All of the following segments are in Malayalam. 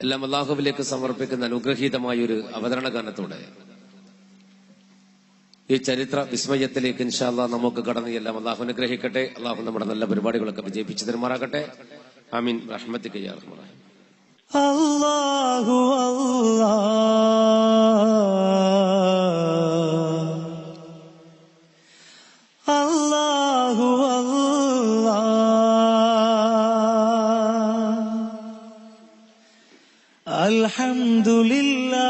എല്ലാം അള്ളാഹുവിലേക്ക് സമർപ്പിക്കുന്ന അനുഗ്രഹീതമായ ഒരു അവതരണ ഗാനത്തോടെ ഈ ചരിത്ര വിസ്മയത്തിലേക്ക് ഇൻഷാല്ല നമുക്ക് കടന്ന് എല്ലാം അള്ളാഹു അനുഗ്രഹിക്കട്ടെ അള്ളാഹു നമ്മുടെ നല്ല പരിപാടികളൊക്കെ വിജയിപ്പിച്ചു തരുമാറാകട്ടെ ആമീൻ റഹ്മത്തിക്ക് യാ റഹ്മാൻ റഹീം. അല്ലാഹു അല്ലാ അല്ലാഹു അല്ലാ അൽഹംദുലില്ലാ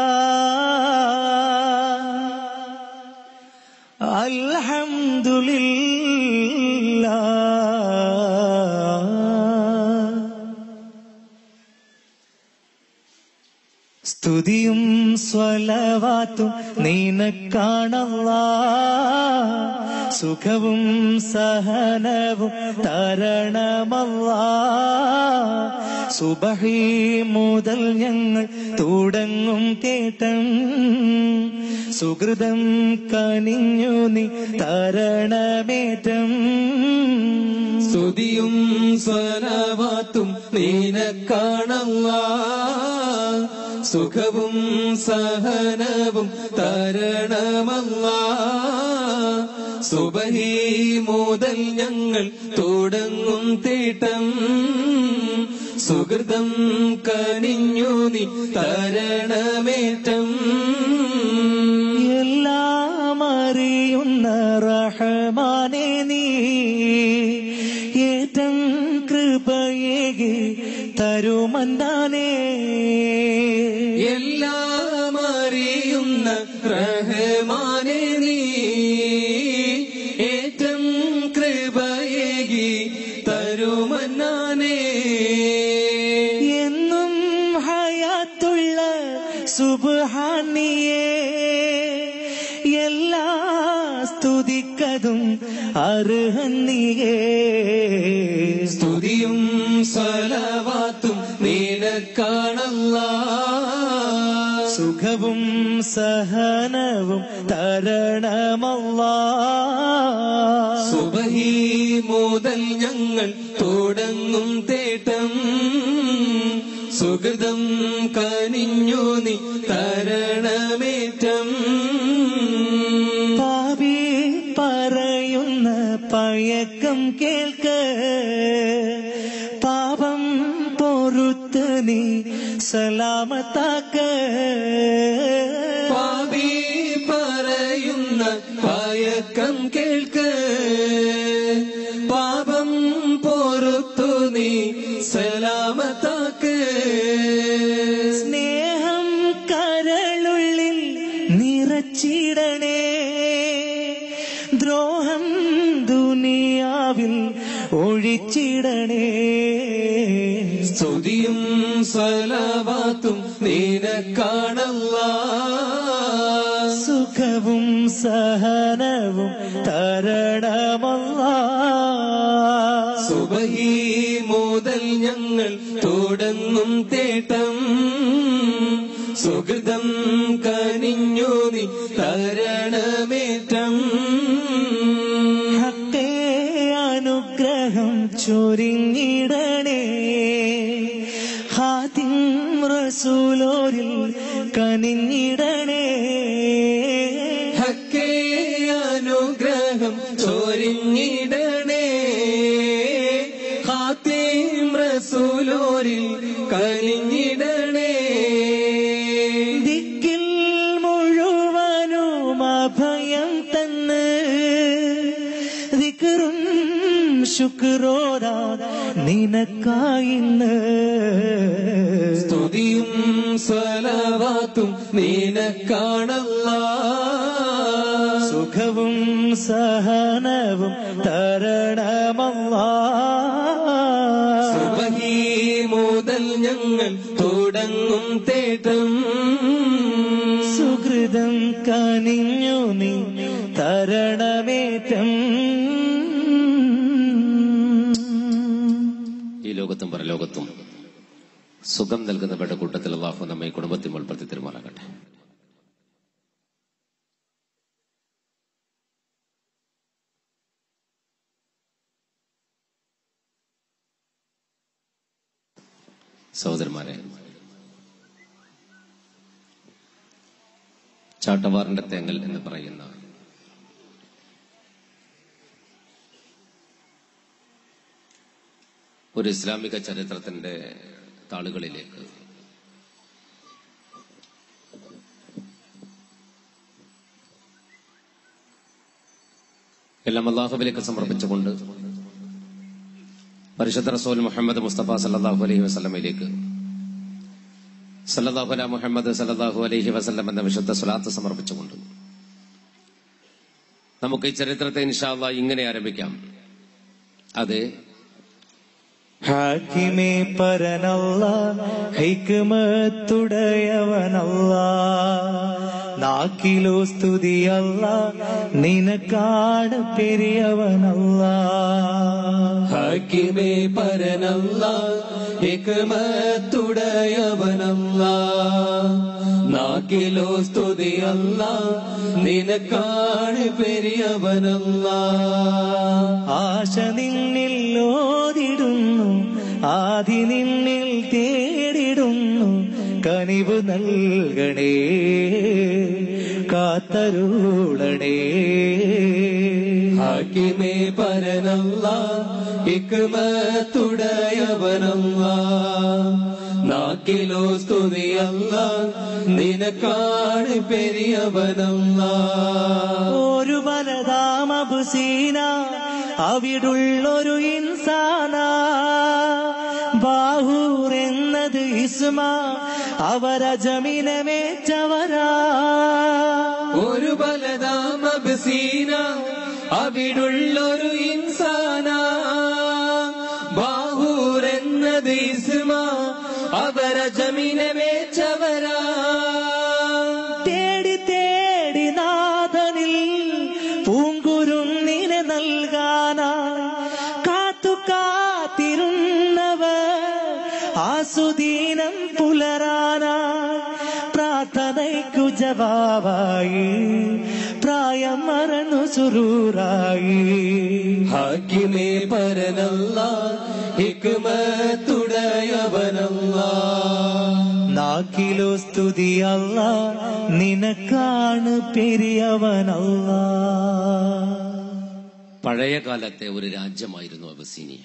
അൽഹംദുലില്ലാ സ്തുതിയും സ്വലവാത്തും നീനക്കാണല്ല സുഖവും സഹനവും തരണമല്ല സുബഹി മുതൽ ഞങ്ങൾ തുടങ്ങും കേട്ടം സുഹൃതം കനിഞ്ഞു നീ തരണമേറ്റം സ്തുതിയും സ്വലവാത്തും നീനക്കാണല്ല സുഖവും സഹനവും തരണമല്ല സുബഹി മുതൽ ഞങ്ങൾ തുടങ്ങും തീട്ടം സുഹൃതം കനിഞ്ഞു നീ തരണമേറ്റം എല്ലാം അറിയുന്ന റഹമാനെ നീ ഏറ്റം കൃപയേകി തരുമന്താനേ എല്ലാം അറിയുന്ന റഹമാനെ നീ ഏറ്റം കൃപയേകി തരുമന്നാനേ എന്നും ഹയാത്തുള്ള സുബാനിയേ എല്ലാ സ്തുതിക്കതും അർഹന്നിയേ സ്തുതിയും സ്വലവാത്തും നീനക്കാണല്ല സുഖവും സഹനവും തരണമല്ല സുബഹി മുതൽ ഞങ്ങൾ തുടങ്ങും തേട്ടം സുഹൃതം കനിഞ്ഞു നീ തരണമേറ്റം പാപി പറയുന്ന പഴക്കം കേൾക്ക പാപം പൊറുത്ത് നീ സലാമത്താക്ക പാപി പറയുന്ന പയക്കം കേൾക്ക് പാപം പൊറുത്തു നീ സലാമത്താക്ക് സ്നേഹം കരളുള്ളിൽ നിറച്ചിടണേ ദ്രോഹം ദുനിയാവിൽ ഒഴിച്ചിടണേ സ്തുതിയും സലവാത്തും നീനക്കാണല്ല സുഖവും സഹനവും തരണമല്ല സുബഹി മുതൽ ഞങ്ങൾ തുടങ്ങും തേട്ടം സുഹൃതം കനിഞ്ഞു നീ തരണമേറ്റം ഹക്കേ അനുഗ്രഹം ചൊരിഞ്ഞിടണേ ഹാത്തിം റസൂലോരിൽ കനിഞ്ഞിടണേ ഹക്കേ അനുഗ്രഹം ചൊരിഞ്ഞിടണേ ഹാത്തീം റസൂലോരിൽ കനിഞ്ഞിടണേ ദിക്കിൽ മുഴുവനും അഭയം തന്ന് ദിക്കറും ശുക്രോരാ നിനക്കായിന്ന് സ്തുതിയും സ്വലവാത്തും നീനക്കാണല്ല സുഖവും സഹനവും തരണമല്ല സുബഹി മുതൽ ഞങ്ങൾ തുടങ്ങും തേട്ടം സുഹൃതം കനിഞ്ഞു നീ തരണമേറ്റം ഈ ലോകത്തും പരലോകത്തും സുഖം നൽകുന്നവരുടെ കൂട്ടത്തിൽ അള്ളാഹു നമ്മെ ഈ കുടുംബത്തിൽ ഉൾപ്പെടുത്തി തരുമാറാകട്ടെ സഹോദരന്മാരെ ചാട്ടവാറിന്റെ തേങ്ങൽ എന്ന് പറയുന്ന ഒരു ഇസ്ലാമിക ചരിത്രത്തിന്റെ താളുകളിലേക്ക് എല്ലാം അള്ളാഹുവിലേക്ക് സമർപ്പിച്ചുകൊണ്ട് പരിശുദ്ധ റസൂൽ മുഹമ്മദ് മുസ്തഫ സല്ലാഹു അലൈഹി വസ്ലമയിലേക്ക് സല്ലല്ലാഹു അല മുഹമ്മദ് സല്ലല്ലാഹു അലൈഹി വസല്ലം എന്ന വിശുദ്ധ സ്വലാത്ത് സമർപ്പിച്ചുകൊണ്ട് നമുക്ക് ഈ ചരിത്രത്തെ ഇൻഷാല്ല ഇങ്ങനെ ആരംഭിക്കാം അത് ഹാക്കിമേ പരനല്ല ഹൈക്കുമത്തുടയവനല്ല നാക്കിലോ സ്തുതിയല്ല നിനക്കാണ് പെരിയവനല്ല ഹക്കിമേ പരനല്ല ഹിക്മത്തുടയവനല്ല നാക്കിലോ സ്തുതിയല്ല നിനക്കാണ് പെരിയവനല്ല ആശ നിന്നിൽ ഓതിടുന്നു ആദി നിന്നിൽ തേടിടുന്നു കനിവ് നൽകണേ കാത്തരുളണേ ഹക്കിമേ പരനല്ല ഹിക്മത്തുടയവനല്ല നാക്കിലോ സ്തുതിയല്ല നിനക്കാണ് പെരിയവനല്ല ഒരു ബലതാമബുസീന അവിടുള്ളൊരു ഇൻസാന ബാഹൂർ എന്നത് ഇസ്മ അവരജമിനെ മേച്ചവരാ ഒരു ബലദാമബസീന അവിടുള്ളൊരു ഇൻസാന ബാഹൂർ എന്നത് ഇസ്മ അവര ജമീനെ മേച്ചവരാ തേടി തേടി നാഥനിൽ പൂങ്കുരുന്നിനെ നൽകാനാ കാത്തു കാത്തിരുന്നവർ ആസുദീനം പുലരാനാ പ്രാർത്ഥനയ്ക്കു ജവാബായി പ്രായം മറന്നു സുറൂറായി ഹക്കിമേ പരനല്ല ഹിക്മത്തുടയവനല്ല നാക്കിലോ സ്തുതിയല്ല നിനക്കാണ് പെരിയവനല്ല പഴയ കാലത്തെ ഒരു രാജ്യമായിരുന്നു അബസീനിയ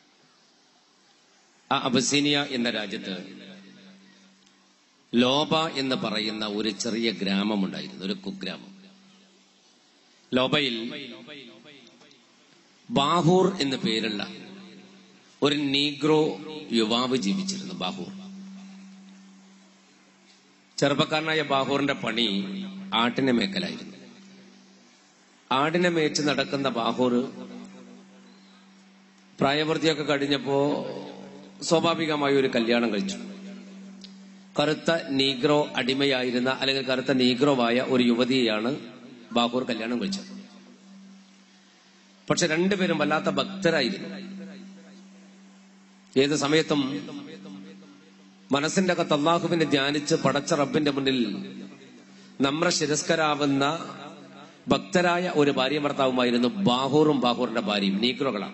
ആ അബസീനിയ എന്ന രാജ്യത്ത് ലോബ എന്ന് പറയുന്ന ഒരു ചെറിയ ഗ്രാമമുണ്ടായിരുന്നു ഒരു കുഗ്രാമം ലോബയിൽ ബാഹൂർ എന്ന പേരുള്ള ഒരു നീഗ്രോ യുവാവ് ജീവിച്ചിരുന്നു ബാഹൂർ ചെറുപ്പക്കാരനായ ബാഹൂറിന്റെ പണി ആട്ടിനെ മേക്കലായിരുന്നു ആടിനെ മേച്ച് നടക്കുന്ന ബാഹൂർ പ്രായപൂർത്തിയൊക്കെ കഴിഞ്ഞപ്പോ സ്വാഭാവികമായി ഒരു കല്യാണം കഴിച്ചു കറുത്ത നീഗ്രോ അടിമയായിരുന്ന അല്ലെങ്കിൽ കറുത്ത നീഗ്രോവായ ഒരു യുവതിയെയാണ് ബാഹൂർ കല്യാണം കഴിച്ചത് പക്ഷെ രണ്ടുപേരും വല്ലാത്ത ഭക്തരായിരുന്നു ഏത് സമയത്തും മനസ്സിന്റെ അകത്ത് അള്ളാഹുവിനെ ധ്യാനിച്ച് പടച്ച റബ്ബിന്റെ മുന്നിൽ നമ്ര ശിരസ്കരാവുന്ന ഭക്തരായ ഒരു ഭാര്യ ഭർത്താവുമായിരുന്നു ബാഹൂറും ബാഹൂറിന്റെ ഭാര്യയും നീഗ്രോകളാണ്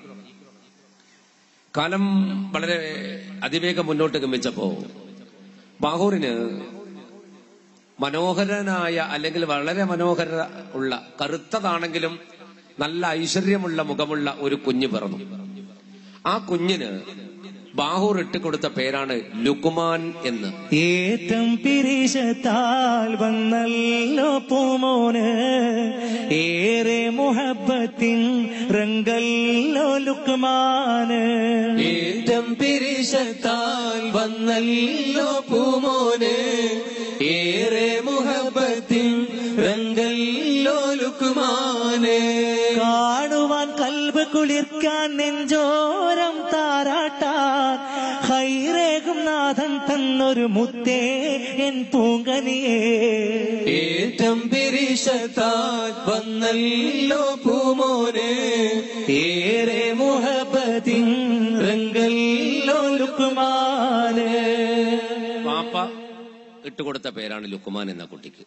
കാലം വളരെ അതിവേഗം മുന്നോട്ട് ഗമിച്ചപ്പോ ബാഹൂറിന് മനോഹരനായ അല്ലെങ്കിൽ വളരെ മനോഹര ഉള്ള കറുത്തതാണെങ്കിലും നല്ല ഐശ്വര്യമുള്ള മുഖമുള്ള ഒരു കുഞ്ഞ് പിറന്നു ആ കുഞ്ഞിന് ബാഹൂർ ഇട്ടുകൊടുത്ത പേരാണ് ലുക്കുമാൻ എന്ന് ഏറ്റം പിരിശത്താൽ വന്നല്ലോ പൂമോന് ഏറെ മുഹബത്തിൻ റങ്കല്ലോ ലുക്മാന് ഏറ്റം പിരിശത്താൽ വന്നല്ലോ പൂമോനെ ഏറെ മുഹബത്തിൻ രംഗല്ലോ ലുക്കുമാനെ കാണുവാൻ കൽബ് കുളിർക്കാൻ നെഞ്ചോരം താരാട്ടാൻ ഹൈറേകും നാഥൻ തന്നൊരു മുത്തേ എൻ പൂങ്കനിയേ ഏറ്റം പിരിശത്താൽ വന്നല്ലോ പൂമോനെ ഏറെ മുഹബത്തിൻ രംഗല്ലോ ലുക്മാന് പാപ്പ ഇട്ടുകൊടുത്ത പേരാണ് ലുക്കുമാൻ എന്ന കുട്ടിക്ക്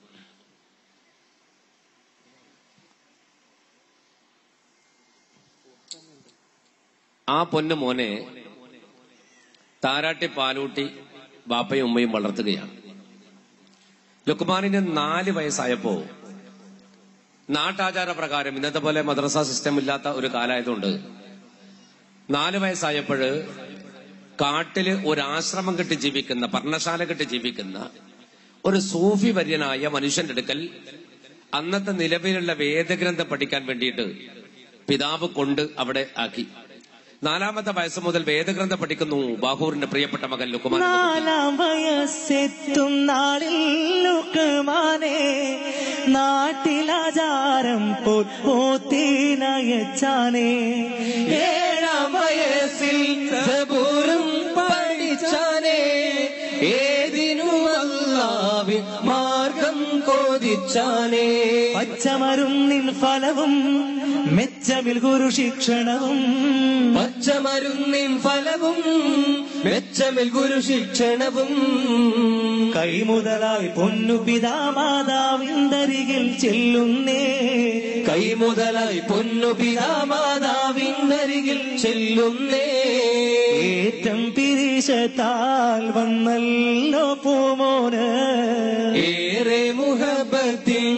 ആ പൊന്നു മോനെ താരാട്ടി പാലൂട്ടി ബാപ്പയും ഉമ്മയും വളർത്തുകയാണ് ലുക്മാനിന് നാല് വയസ്സായപ്പോ നാട്ടാചാര പ്രകാരം ഇന്നത്തെ പോലെ മദ്രസ സിസ്റ്റം ഇല്ലാത്ത ഒരു കാലമായതുകൊണ്ട് നാല് വയസ്സായപ്പോഴ് കാട്ടില് ഒരു ആശ്രമം കെട്ടി ജീവിക്കുന്ന പർണശാല കെട്ടി ജീവിക്കുന്ന ഒരു സൂഫി വര്യനായ മനുഷ്യന്റെ അടുക്കൽ അന്നത്തെ നിലവിലുള്ള വേദഗ്രന്ഥം പഠിക്കാൻ വേണ്ടിയിട്ട് പിതാവ് കൊണ്ട് അവിടെ ആക്കി നാലാമത്തെ വയസ്സ് മുതൽ വേദഗ്രന്ഥം പഠിക്കുന്നു ബാഹൂറിന്റെ പ്രിയപ്പെട്ട മകൻ ലുക്കുമാൻ എന്ന കുട്ടി. നാലാം വയസ്സെത്തും നാളിൽ ലുക്കുമാനെ നാട്ടിലാചാരം പോൽ പോത്തിനയച്ചാനേ ഏഴാം വയസ്സിൽ സബൂറും പഠിച്ചാനേ ഏതിനും അല്ലാവിൻ മാർഗം കോതിച്ചാനേ പച്ചമരുന്നിൻ ഫലവും മെച്ചമിൽ ഗുരു ശിക്ഷണവും പച്ചമരുന്നിൻ ഫലവും മെച്ചമിൽ ഗുരു ശിക്ഷണവും കൈമുതലായി പൊന്നു പിതാമാതാവിന്തരികിൽ ചെല്ലുന്നേ കൈമുതലായി പൊന്നു പിതാമാതാവിനരികിൽ ചെല്ലുന്നേ ഏറ്റം പിരിശത്താൽ വന്നല്ലോ പൂമോന് ഏറെ മുഹബത്തിൻ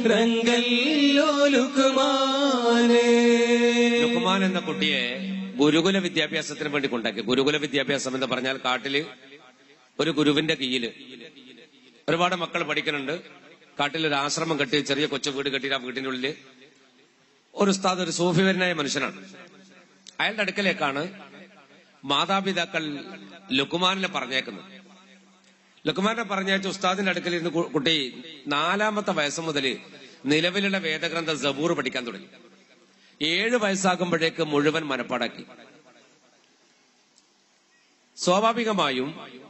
റങ്കല്ലോലുക്കുമാനേ ലുക്കുമാൻ എന്ന കുട്ടിയെ ഗുരുകുല വിദ്യാഭ്യാസത്തിന് വേണ്ടി കൊണ്ടാക്കി ഗുരുകുല വിദ്യാഭ്യാസം എന്ന് പറഞ്ഞാൽ കാട്ടില് ഒരു ഗുരുവിന്റെ കീഴില് ഒരുപാട് മക്കൾ പഠിക്കുന്നുണ്ട് കാട്ടിൽ ഒരു ആശ്രമം കെട്ടി ചെറിയ കൊച്ചു വീട് കെട്ടി ആ വീടിന്റെ ഉള്ളില് ഒരു ഉസ്താദ് ഒരു സൂഫിവരനായ മനുഷ്യനാണ് അയാളുടെ അടുക്കലേക്കാണ് മാതാപിതാക്കൾ ലുക്കുമാനിനെ പറഞ്ഞേക്കുന്നത് ലുക്കുമാനെ പറഞ്ഞയച്ച ഉസ്താദിന്റെ അടുക്കൽ ഇരുന്ന് കു- കുട്ടി നാലാമത്തെ വയസ്സ് മുതൽ നിലവിലുള്ള വേദഗ്രന്ഥ ജബൂർ പഠിക്കാൻ തുടങ്ങി ഏഴ് വയസ്സാകുമ്പോഴേക്ക് മുഴുവൻ മനപ്പാടാക്കി സ്വാഭാവികമായും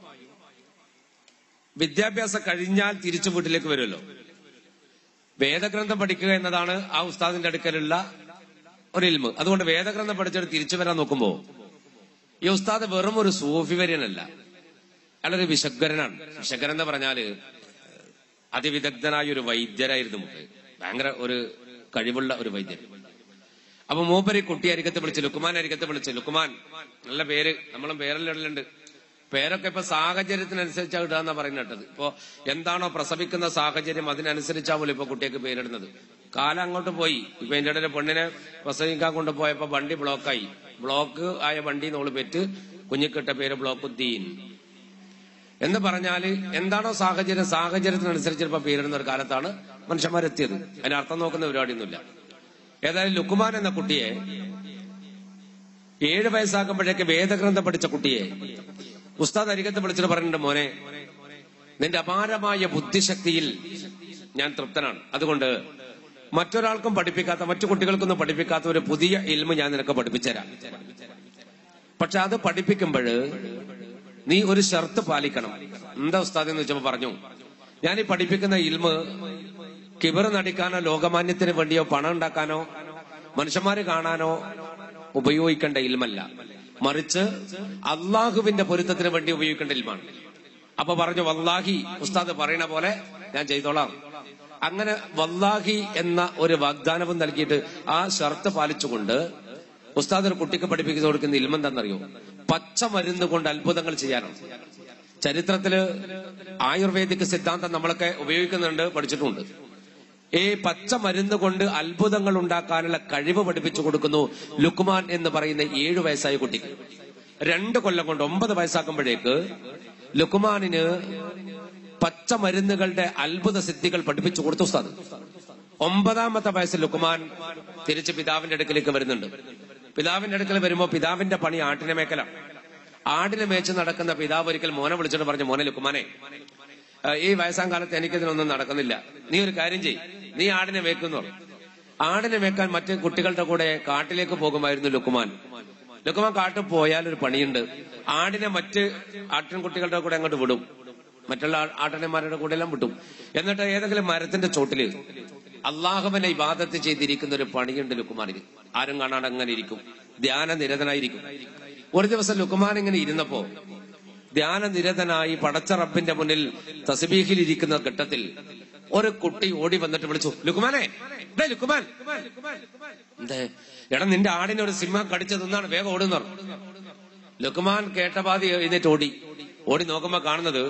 വിദ്യാഭ്യാസം കഴിഞ്ഞാൽ തിരിച്ചു വീട്ടിലേക്ക് വരുമല്ലോ വേദഗ്രന്ഥം പഠിക്കുക എന്നതാണ് ആ ഉസ്താദിന്റെ അടുക്കലുള്ള ഒരു ഇൽമ് അതുകൊണ്ട് വേദഗ്രന്ഥം പഠിച്ചിട്ട് തിരിച്ചു വരാൻ നോക്കുമ്പോ ഈ ഉസ്താദ് വെറും ഒരു സൂഫിവര്യനല്ല അയാളൊരു വിശഗ്വരനാണ് വിശഗ്വരൻ എന്ന് പറഞ്ഞാല് അതിവിദഗ്ധനായ ഒരു വൈദ്യരായിരുന്നു മൂപ്പര് ഭയങ്കര ഒരു കഴിവുള്ള ഒരു വൈദ്യൻ അപ്പൊ മൂപ്പര് കുട്ടി അരികത്ത് വിളിച്ച് ലുക്കുമാൻ അരികത്ത് വിളിച്ച് ലുക്കുമാൻ നല്ല പേര് നമ്മളും പേരെല്ലാം ഇടലുണ്ട് പേരൊക്കെ ഇപ്പൊ സാഹചര്യത്തിനനുസരിച്ചാ ഇടാന്നാ പറയുന്നത് കേട്ടത് ഇപ്പൊ എന്താണോ പ്രസവിക്കുന്ന സാഹചര്യം അതിനനുസരിച്ചാവുമല്ലോ ഇപ്പൊ കുട്ടിയൊക്കെ പേരിടുന്നത് കാലം അങ്ങോട്ട് പോയി ഇപ്പൊ എന്റെ ഇടയിൽ പെണ്ണിനെ പ്രസവിക്കാൻ കൊണ്ടുപോയപ്പോ വണ്ടി ബ്ലോക്കായി ബ്ലോക്ക് ആയ വണ്ടി നോള് പെറ്റ് കുഞ്ഞിക്കിട്ട പേര് ബ്ലോക്കുദ്ദീൻ എന്ന് പറഞ്ഞാല് എന്താണോ സാഹചര്യം സാഹചര്യത്തിനനുസരിച്ച് ചിലപ്പോൾ പേരിടുന്ന ഒരു കാലത്താണ് മനുഷ്യന്മാരെത്തിയത് അതിന് അർത്ഥം നോക്കുന്ന പരിപാടിയൊന്നുമില്ല ഏതായാലും ലുക്കുമാൻ എന്ന കുട്ടിയെ ഏഴ് വയസ്സാകുമ്പോഴേക്ക് വേദഗ്രന്ഥം പഠിച്ച കുട്ടിയെ ഉസ്താദ് അരികത്ത് വിളിച്ചിട്ട് പറഞ്ഞിട്ടുണ്ട് മോനെ നിന്റെ അപാരമായ ബുദ്ധിശക്തിയിൽ ഞാൻ തൃപ്തനാണ് അതുകൊണ്ട് മറ്റൊരാൾക്കും പഠിപ്പിക്കാത്ത മറ്റു കുട്ടികൾക്കൊന്നും പഠിപ്പിക്കാത്ത ഒരു പുതിയ ഇൽമ ഞാൻ നിനക്ക് പഠിപ്പിച്ചുതരാം പക്ഷെ അത് പഠിപ്പിക്കുമ്പോൾ നീ ഒരു ഷർത്ത് പാലിക്കണം എന്താ ഉസ്താദ് എന്ന് വെച്ചപ്പോ പറഞ്ഞു ഞാൻ ഈ പഠിപ്പിക്കുന്ന ഇൽമ് കിബർ നടിക്കാനോ ലോകമാന്യത്തിന് വേണ്ടിയോ പണം ഉണ്ടാക്കാനോ മനുഷ്യന്മാര് കാണാനോ ഉപയോഗിക്കേണ്ട ഇൽമല്ല മറിച്ച് അള്ളാഹുവിന്റെ പൊരുത്തത്തിന് വേണ്ടി ഉപയോഗിക്കേണ്ട ഇൽമാണ് അപ്പൊ പറഞ്ഞു വല്ലാഹി ഉസ്താദ് പറയണ പോലെ ഞാൻ ചെയ്തോളാം അങ്ങനെ വല്ലാഹി എന്ന ഒരു വാഗ്ദാനവും നൽകിയിട്ട് ആ ഷർത്ത് പാലിച്ചുകൊണ്ട് ഉസ്താദ് ഒരു കുട്ടിക്ക് പഠിപ്പിച്ചു കൊടുക്കുന്ന ഇൽമ എന്താണെന്നറിയോ പച്ച മരുന്ന് കൊണ്ട് അത്ഭുതങ്ങൾ ചെയ്യാനാണ് ചരിത്രത്തില് ആയുർവേദിക് സിദ്ധാന്തം നമ്മളൊക്കെ ഉപയോഗിക്കുന്നുണ്ട് പഠിച്ചിട്ടുണ്ട് ഈ പച്ച മരുന്ന് കൊണ്ട് അത്ഭുതങ്ങൾ ഉണ്ടാക്കാനുള്ള കഴിവ് പഠിപ്പിച്ചു കൊടുക്കുന്നു ലുക്മാൻ എന്ന് പറയുന്ന ഏഴു വയസ്സായ കുട്ടിക്ക് രണ്ട് കൊല്ലം കൊണ്ട് ഒമ്പത് വയസ്സാക്കുമ്പോഴേക്ക് ലുക്മാനിന് പച്ച മരുന്നുകളുടെ അത്ഭുത സിദ്ധികൾ പഠിപ്പിച്ചു കൊടുത്തു ഉസ്താദ് ഒമ്പതാമത്തെ വയസ്സിൽ ലുക്മാൻ തിരിച്ച് പിതാവിന്റെ അടുക്കലേക്ക് വരുന്നുണ്ട് പിതാവിന്റെ അടുക്കൽ വരുമ്പോ പിതാവിന്റെ പണി ആട്ടിനെ മേക്കലാണ് ആടിനെ മേച്ച് നടക്കുന്ന പിതാവ് ഒരിക്കൽ മോനെ വിളിച്ചിട്ട് പറഞ്ഞു മോനെ ലുക്കുമാനെ ആ, ഈ വയസ്സാം കാലത്ത് എനിക്കിതിനൊന്നും നടക്കുന്നില്ല നീ ഒരു കാര്യം ചെയ് നീ ആടിനെ മേക്കുന്നു ആടിനെ മേക്കാൻ മറ്റ് കുട്ടികളുടെ കൂടെ കാട്ടിലേക്ക് പോകുമായിരുന്നു ലുക്കുമാൻ ലുക്കുമാൻ കാട്ടിൽ പോയാൽ ഒരു പണിയുണ്ട് ആടിനെ മറ്റ് ആട്ടിൻകുട്ടികളുടെ കൂടെ അങ്ങോട്ട് വിടും മറ്റുള്ള ആ- ആട്ടിനന്മാരുടെ കൂടെ എല്ലാം വിട്ടും എന്നിട്ട് ഏതെങ്കിലും മരത്തിന്റെ ചോട്ടില് അള്ളാഹുവിനെ ഇബാദത്ത് ചെയ്തിരിക്കുന്ന ഒരു പണിയുണ്ട് ലുക്കുമാനിന് ആരും കാണാണ്ട് അങ്ങനെ ഇരിക്കും ധ്യാന നിരതനായിരിക്കും ഒരു ദിവസം ലുക്കുമാൻ ഇങ്ങനെ ഇരുന്നപ്പോ ധ്യാനനിരതനായി പടച്ച റബ്ബിന്റെ മുന്നിൽ തസ്ബീഹിൽ ഇരിക്കുന്ന ഘട്ടത്തിൽ ഒരു കുട്ടി ഓടി വന്നിട്ട് വിളിച്ചു ലുക്കുമാനെ ദേ ലുക്കുമാൻ എന്തേ എടാ നിന്റെ ആടിനെ ഒരു സിംഹം കടിച്ചു തിന്നാണ് വേഗം ഓടുന്നർ ലുക്കുമാൻ കേട്ട പാതി എഴുന്നേറ്റ് ഓടി ഓടി നോക്കുമ്പോ കാണുന്നത്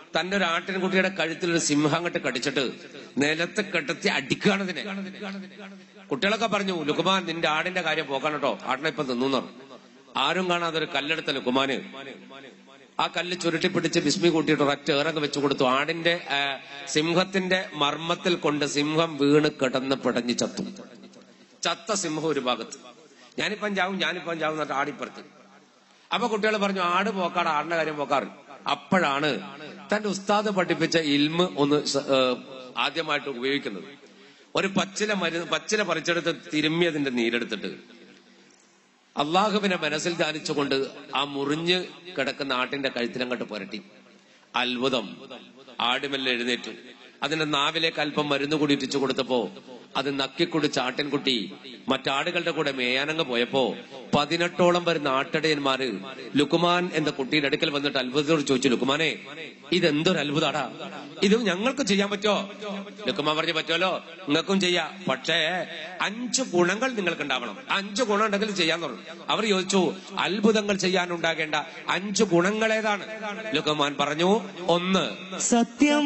തന്റെ ഒരു ആട്ടിൻകുട്ടിയുടെ കഴുത്തിൽ ഒരു സിംഹം അങ്ങോട്ട് കടിച്ചിട്ട് നിലത്ത് കെട്ടത്തി അടിക്കുകയാണ് ഇതിനെ കുട്ടികളൊക്കെ പറഞ്ഞു ലുക്കുമാൻ നിന്റെ ആടിന്റെ കാര്യം പോക്കാൻ കേട്ടോ ആടിനെ ഇപ്പൊ തിന്നു എന്ന് പറഞ്ഞു. ആരും കാണാതെ ഒരു കല്ലെടുത്ത ലുക്കുമാന് ആ കല്ല് ചുരുട്ടി പിടിച്ച് ബിസ്മി കൂട്ടിയിട്ട് ഒരൊറ്റ ഏറങ്ങ് വെച്ചു കൊടുത്തു ആടിന്റെ ആ, സിംഹത്തിന്റെ മർമ്മത്തിൽ കൊണ്ട് സിംഹം വീണ് കിടന്ന് പിടഞ്ഞ് ചത്തു ചത്ത സിംഹം ഒരു ഭാഗത്ത് ഞാനിപ്പം ചാവും ഞാനിപ്പം ചാവും എന്നിട്ട് ആടിപ്പുറത്ത് അപ്പൊ കുട്ടികൾ പറഞ്ഞു ആട് പോക്കാട് ആടിന്റെ കാര്യം പോക്കാറ് അപ്പോഴാണ് തന്റെ ഉസ്താദ് പഠിപ്പിച്ച ഇൽമ് ഒന്ന് സ- ഏഹ് ആദ്യമായിട്ട് ഉപയോഗിക്കുന്നത് ഒരു പച്ചില മരുന്ന് പച്ചില പറിച്ചെടുത്ത് തിരുമ്മിയതിന്റെ നീരെടുത്തിട്ട് അള്ളാഹുവിനെ മനസ്സിൽ ധ്യാനിച്ചുകൊണ്ട് ആ മുറിഞ്ഞ് കിടക്കുന്ന ആട്ടിന്റെ കഴുത്തിലങ്ങോട്ട് പുരട്ടി അത്ഭുതം ആടുമെല്ലാം എഴുന്നേറ്റു അതിന്റെ നാവിലേക്ക് അല്പം മരുന്ന് കൂടി ഇട്ടിച്ചു കൊടുത്തപ്പോ അത് നക്കിക്കുടിച്ച ആട്ടിൻകുട്ടി മറ്റാടുകളുടെ കൂടെ മേയാനങ്ങ് പോയപ്പോ പതിനെട്ടോളം വരുന്ന ആട്ടടയന്മാര് ലുക്കുമാൻ എന്ന കുട്ടിയുടെ അടുക്കൽ വന്നിട്ട് അത്ഭുതത്തോട് ചോദിച്ചു ലുക്കുമാനെ ഇതെന്തൊരു അത്ഭുതാടാ ഇത് ഞങ്ങൾക്ക് ചെയ്യാൻ പറ്റോ ലുക്കുമാൻ പറഞ്ഞു പറ്റുമല്ലോ നിങ്ങൾക്കും ചെയ്യാം പക്ഷേ അഞ്ച് ഗുണങ്ങൾ നിങ്ങൾക്ക് ഉണ്ടാവണം അഞ്ച് ഗുണം ഉണ്ടെങ്കിൽ ചെയ്യാൻ പറഞ്ഞു അവർ ചോദിച്ചു അത്ഭുതങ്ങൾ ചെയ്യാനുണ്ടാകേണ്ട അഞ്ച് ഗുണങ്ങൾ ഏതാണ് ലുക്കുമാൻ പറഞ്ഞു ഒന്ന് സത്യം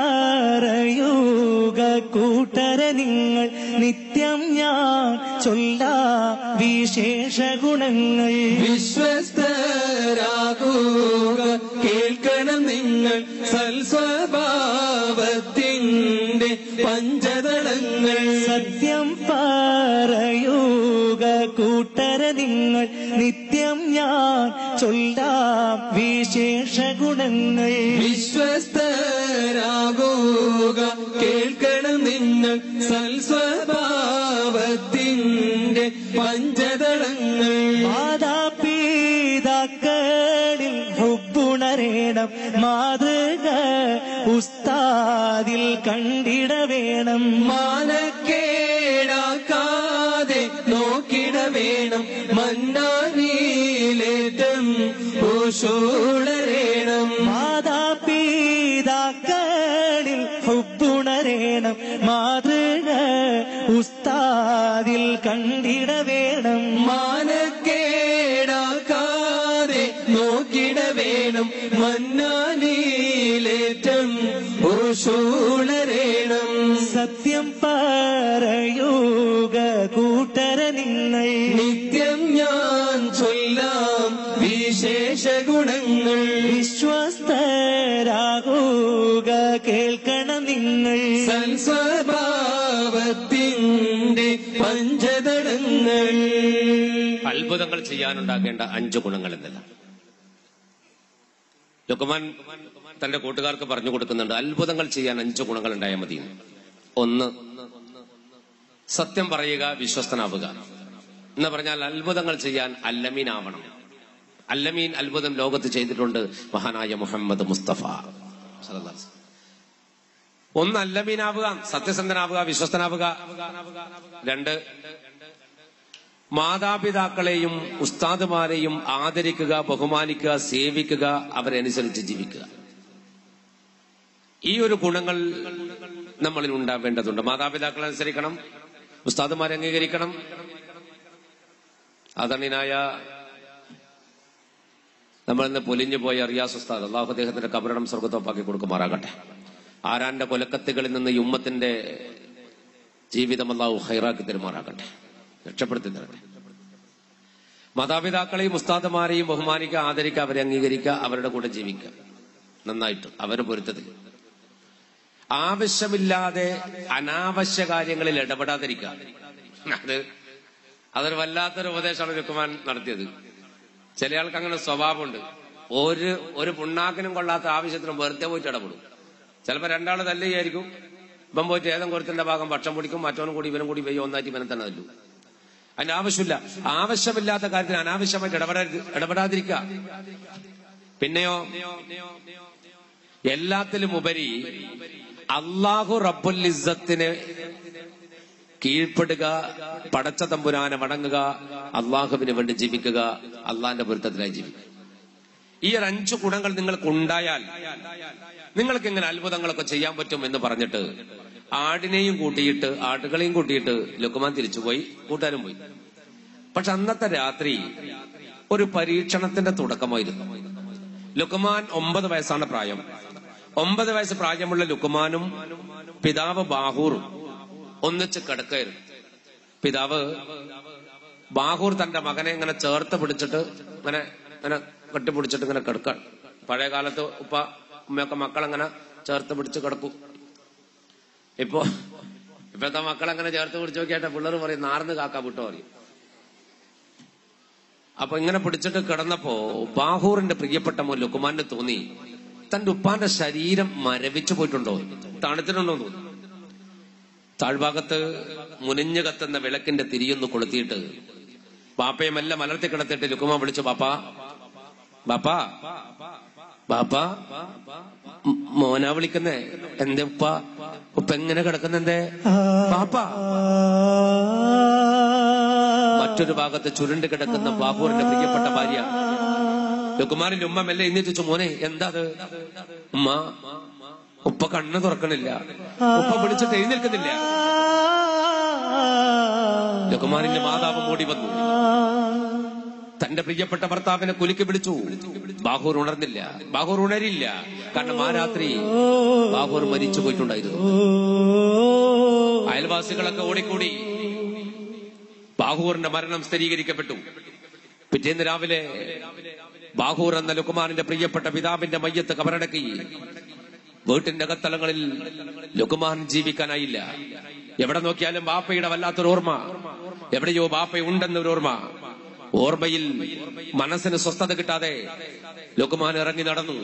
പറയുക കൂട്ടര നിങ്ങൾ നിത്യം ഞാൻ ചൊല്ലാ വിശേഷ ഗുണങ്ങൾ വിശ്വസ്തരാകുക കേൾക്കണം നിങ്ങൾ സൽസ്വഭാവത്തിന്റെ പഞ്ചതളങ്ങൾ സത്യം പറയുക കൂട്ടര നിങ്ങൾ നിത്യം ഞാൻ ചൊല്ലാം വിശേഷ ഗുണങ്ങൾ വിശ്വസ്തരാകുക കേൾക്കണം നിങ്ങൾ സൽസ്വഭാവത്തിന്റെ പഞ്ചതളങ്ങൾ മാതാപിതാക്കളിൽ ഹുബുണരേണം മാതൃക ഉസ്താദിൽ കണ്ടിട വേണം മാനക്കേടാക്കാതെ നോക്കിട വേണം മന്നാനീലേറ്റം ഊശൂളരേണം മാതാപിതാക്കളിൽ ഹുബുണരേണം മാതൃക ഉസ്താദിൽ കണ്ടിട വേണം മാനക്കേടാക്കാതെ നോക്കിട വേണം മന്നാനീലേറ്റം ഊശൂളരേണം സത്യം പറയുക കൂട്ടര നിങ്ങൾ നിത്യം ഞാൻ ചൊല്ലാം വിശേഷ ഗുണങ്ങൾ വിശ്വസ്തരാകുക കേൾക്കണം നിങ്ങൾ സൽസ്വഭാവത്തിന്റെ പഞ്ചതടങ്ങൾ അത്ഭുതങ്ങൾ ചെയ്യാനുണ്ടാകേണ്ട അഞ്ച് ഗുണങ്ങൾ എന്നല്ല ലുക്കുമാൻ തന്റെ കൂട്ടുകാർക്ക് പറഞ്ഞു കൊടുക്കുന്നുണ്ട് അത്ഭുതങ്ങൾ ചെയ്യാൻ അഞ്ച് ഗുണങ്ങൾ ഉണ്ടായാൽ മതി എന്ന്. ഒന്ന് സത്യം പറയുക വിശ്വസ്തനാവുക എന്ന് പറഞ്ഞാൽ അത്ഭുതങ്ങൾ ചെയ്യാൻ അല്ലമീനാവണം അല്ലമീൻ അത്ഭുതം ലോകത്ത് ചെയ്തിട്ടുണ്ട് മഹാനായ മുഹമ്മദ് മുസ്തഫ സല്ലല്ലാഹു അലൈഹി വസല്ലം. ഒന്ന് അല്ലമീനാവുക സത്യസന്ധനാവുക വിശ്വസ്തനാവുക രണ്ട് മാതാപിതാക്കളെയും ഉസ്താദുമാരെയും ആദരിക്കുക ബഹുമാനിക്കുക സേവിക്കുക അവരനുസരിച്ച് ജീവിക്കുക ഈ ഒരു ഗുണങ്ങൾ നമ്മളിൽ ഉണ്ടാവേണ്ടതുണ്ട് മാതാപിതാക്കളെ അനുസരിക്കണം ഉസ്താദുമാരെ അംഗീകരിക്കണം ആദരണീയനായ നമ്മൾ ഇന്ന് പൊലിഞ്ഞു പോയ റിയാസ് ഉസ്താദ് അള്ളാഹു അദ്ദേഹത്തിന്റെ കബരണം സ്വർഗത്തോപ്പാക്കി കൊടുക്കുമാറാകട്ടെ ആരാന്റെ കൊലക്കത്തുകളിൽ നിന്ന് ഈ ഉമ്മത്തിന്റെ ജീവിതം അള്ളാഹു ഹൈറാക്കി തരുമാറാകട്ടെ രക്ഷപ്പെടുത്തി തരട്ടെ മാതാപിതാക്കളെയും ഉസ്താദമാരെയും ബഹുമാനിക്കുക ആദരിക്കുക അവരെ അംഗീകരിക്കുക അവരുടെ കൂടെ ജീവിക്കുക നന്നായിട്ട് അവരുടെ പൊരുത്തത്തിൽ ആവശ്യമില്ലാതെ അനാവശ്യ കാര്യങ്ങളിൽ ഇടപെടാതിരിക്കുക അത് അതൊരു വല്ലാത്തൊരു ഉപദേശമാണ് രുക്കുമാൻ നടത്തിയത് ചില ആൾക്ക് അങ്ങനെ സ്വഭാവമുണ്ട് ഒരു ഒരു പുണ്ണാക്കിനും കൊള്ളാത്ത ആവശ്യത്തിനും വെറുതെ പോയിട്ട് ഇടപെടും ചിലപ്പോ രണ്ടാള് തല്ലുകയായിരിക്കും ഇപ്പം പോയിട്ട് ഏതും കൊരുത്തിന്റെ ഭാഗം പക്ഷം പിടിക്കും മറ്റവനും കൂടി ഇവനും കൂടി പോയി ഒന്നായിട്ട് ഇവനെ തന്നെ തല്ലു അതിന്റെ ആവശ്യമില്ല ആവശ്യമില്ലാത്ത കാര്യത്തിൽ അനാവശ്യമായിട്ട് ഇടപെടരുത് ഇടപെടാതിരിക്കുക പിന്നെയോ എല്ലാത്തിലും ഉപരി അള്ളാഹു റബ്ബുൽ ഇസ്സത്തിന് കീഴ്പ്പെടുക പടച്ച തമ്പുരാനെ വണങ്ങുക അള്ളാഹുവിന് വേണ്ടി ജീവിക്കുക അള്ളാഹിന്റെ പൊരുത്തത്തിലായി ജീവിക്കുക ഈ ഒരു അഞ്ചു ഗുണങ്ങൾ നിങ്ങൾക്ക് ഉണ്ടായാൽ നിങ്ങൾക്ക് എങ്ങനെ അത്ഭുതങ്ങളൊക്കെ ചെയ്യാൻ പറ്റും എന്ന് പറഞ്ഞിട്ട് ആടിനെയും കൂട്ടിയിട്ട് ആടുകളെയും കൂട്ടിയിട്ട് ലുക്കുമാൻ തിരിച്ചുപോയി കൂട്ടുകാരും പോയി പക്ഷെ അന്നത്തെ രാത്രി ഒരു പരീക്ഷണത്തിന്റെ തുടക്കമായിരുന്നു ലുക്കുമാൻ ഒമ്പത് വയസ്സാണ് പ്രായം ഒമ്പത് വയസ്സ് പ്രായമുള്ള ലുക്കുമാനും പിതാവ് ബാഹൂറും ഒന്നിച്ച് കിടക്കായിരുന്നു പിതാവ് ബാഹൂർ തന്റെ മകനെ ഇങ്ങനെ ചേർത്ത് പിടിച്ചിട്ട് ഇങ്ങനെ ഇങ്ങനെ കെട്ടിപ്പിടിച്ചിട്ട് ഇങ്ങനെ കിടക്കാൻ പഴയ കാലത്ത് ഉപ്പ ഉമ്മയൊക്കെ മക്കളങ്ങനെ ചേർത്ത് പിടിച്ച് കിടക്കും ഇപ്പൊ ഇപ്പത്തെ മക്കളങ്ങനെ ചേർത്ത് പിടിച്ച് നോക്കിയാട്ടെ പിള്ളേർ പറയും നാർന്ന് കാക്ക വിട്ടോ പറയും അപ്പൊ ഇങ്ങനെ പിടിച്ചിട്ട് കിടന്നപ്പോ ബാഹൂറിന്റെ പ്രിയപ്പെട്ട മോൻ ലുക്കുമാന്റെ തോന്നി തന്റെ ഉപ്പാന്റെ ശരീരം മരവിച്ചു പോയിട്ടുണ്ടോ തണുത്തിട്ടുണ്ടോ എന്ന് തോന്നി താഴ്ഭാഗത്ത് മുനിഞ്ഞു കത്തുന്ന വിളക്കിന്റെ തിരിയൊന്ന് കൊളുത്തിയിട്ട് ബാപ്പയെ മെല്ലെ മലർത്തി കിടത്തിയിട്ട് ലുക്കുമ വിളിച്ചു ബാപ്പാ ബാപ്പാ ബാപ്പാ മ് മോനാ വിളിക്കുന്നേ എന്റെ ഉപ്പ ഉപ്പ എങ്ങനെ കിടക്കുന്നെന്തേ ബാപ്പാ മറ്റൊരു ഭാഗത്ത് ചുരുണ്ട് കിടക്കുന്ന ബാബൂറിന്റെ പ്രിയപ്പെട്ട ഭാര്യ ലുക്കുമാറിന്റെ ഉമ്മ മെല്ലെ എഴുന്നേറ്റിച്ചു മോനെ എന്താ അത് ഉമ്മ ഉപ്പ കണ്ണ് തുറക്കണില്ല ഉപ്പ വിളിച്ചിട്ട് എഴുന്നേൽക്കുന്നില്ല ലുക്കുമാറിന്റെ മാതാവ് മൂടി വന്നു തന്റെ പ്രിയപ്പെട്ട ഭർത്താവിനെ കുലുക്കി പിടിച്ചു ബാഹൂർ ഉണർന്നില്ല ബാഹൂർ ഉണരില്ല കാരണം ആ രാത്രി ബാഹൂർ മരിച്ചു പോയിട്ടുണ്ടായിരുന്നു അയൽവാസികളൊക്കെ ഓടിക്കൂടി ബാഹൂറിന്റെ മരണം സ്ഥിരീകരിക്കപ്പെട്ടു പിറ്റേന്ന് രാവിലെ ബാഹൂർ എന്ന ലുക്കുമാറിന്റെ പ്രിയപ്പെട്ട പിതാവിന്റെ മയ്യത്ത് കബറടക്കി വീട്ടിന്റെ അകത്തളങ്ങളിൽ ലുക്കുമാൻ ജീവിക്കാനായില്ല എവിടെ നോക്കിയാലും ബാപ്പയുടെ വല്ലാത്തൊരു ഓർമ്മ എവിടെയോ ബാപ്പ ഉണ്ടെന്നൊരു ഓർമ്മ ഓർമ്മയിൽ മനസ്സിന് സ്വസ്ഥത കിട്ടാതെ ലുക്കുമാൻ ഇറങ്ങി നടന്നു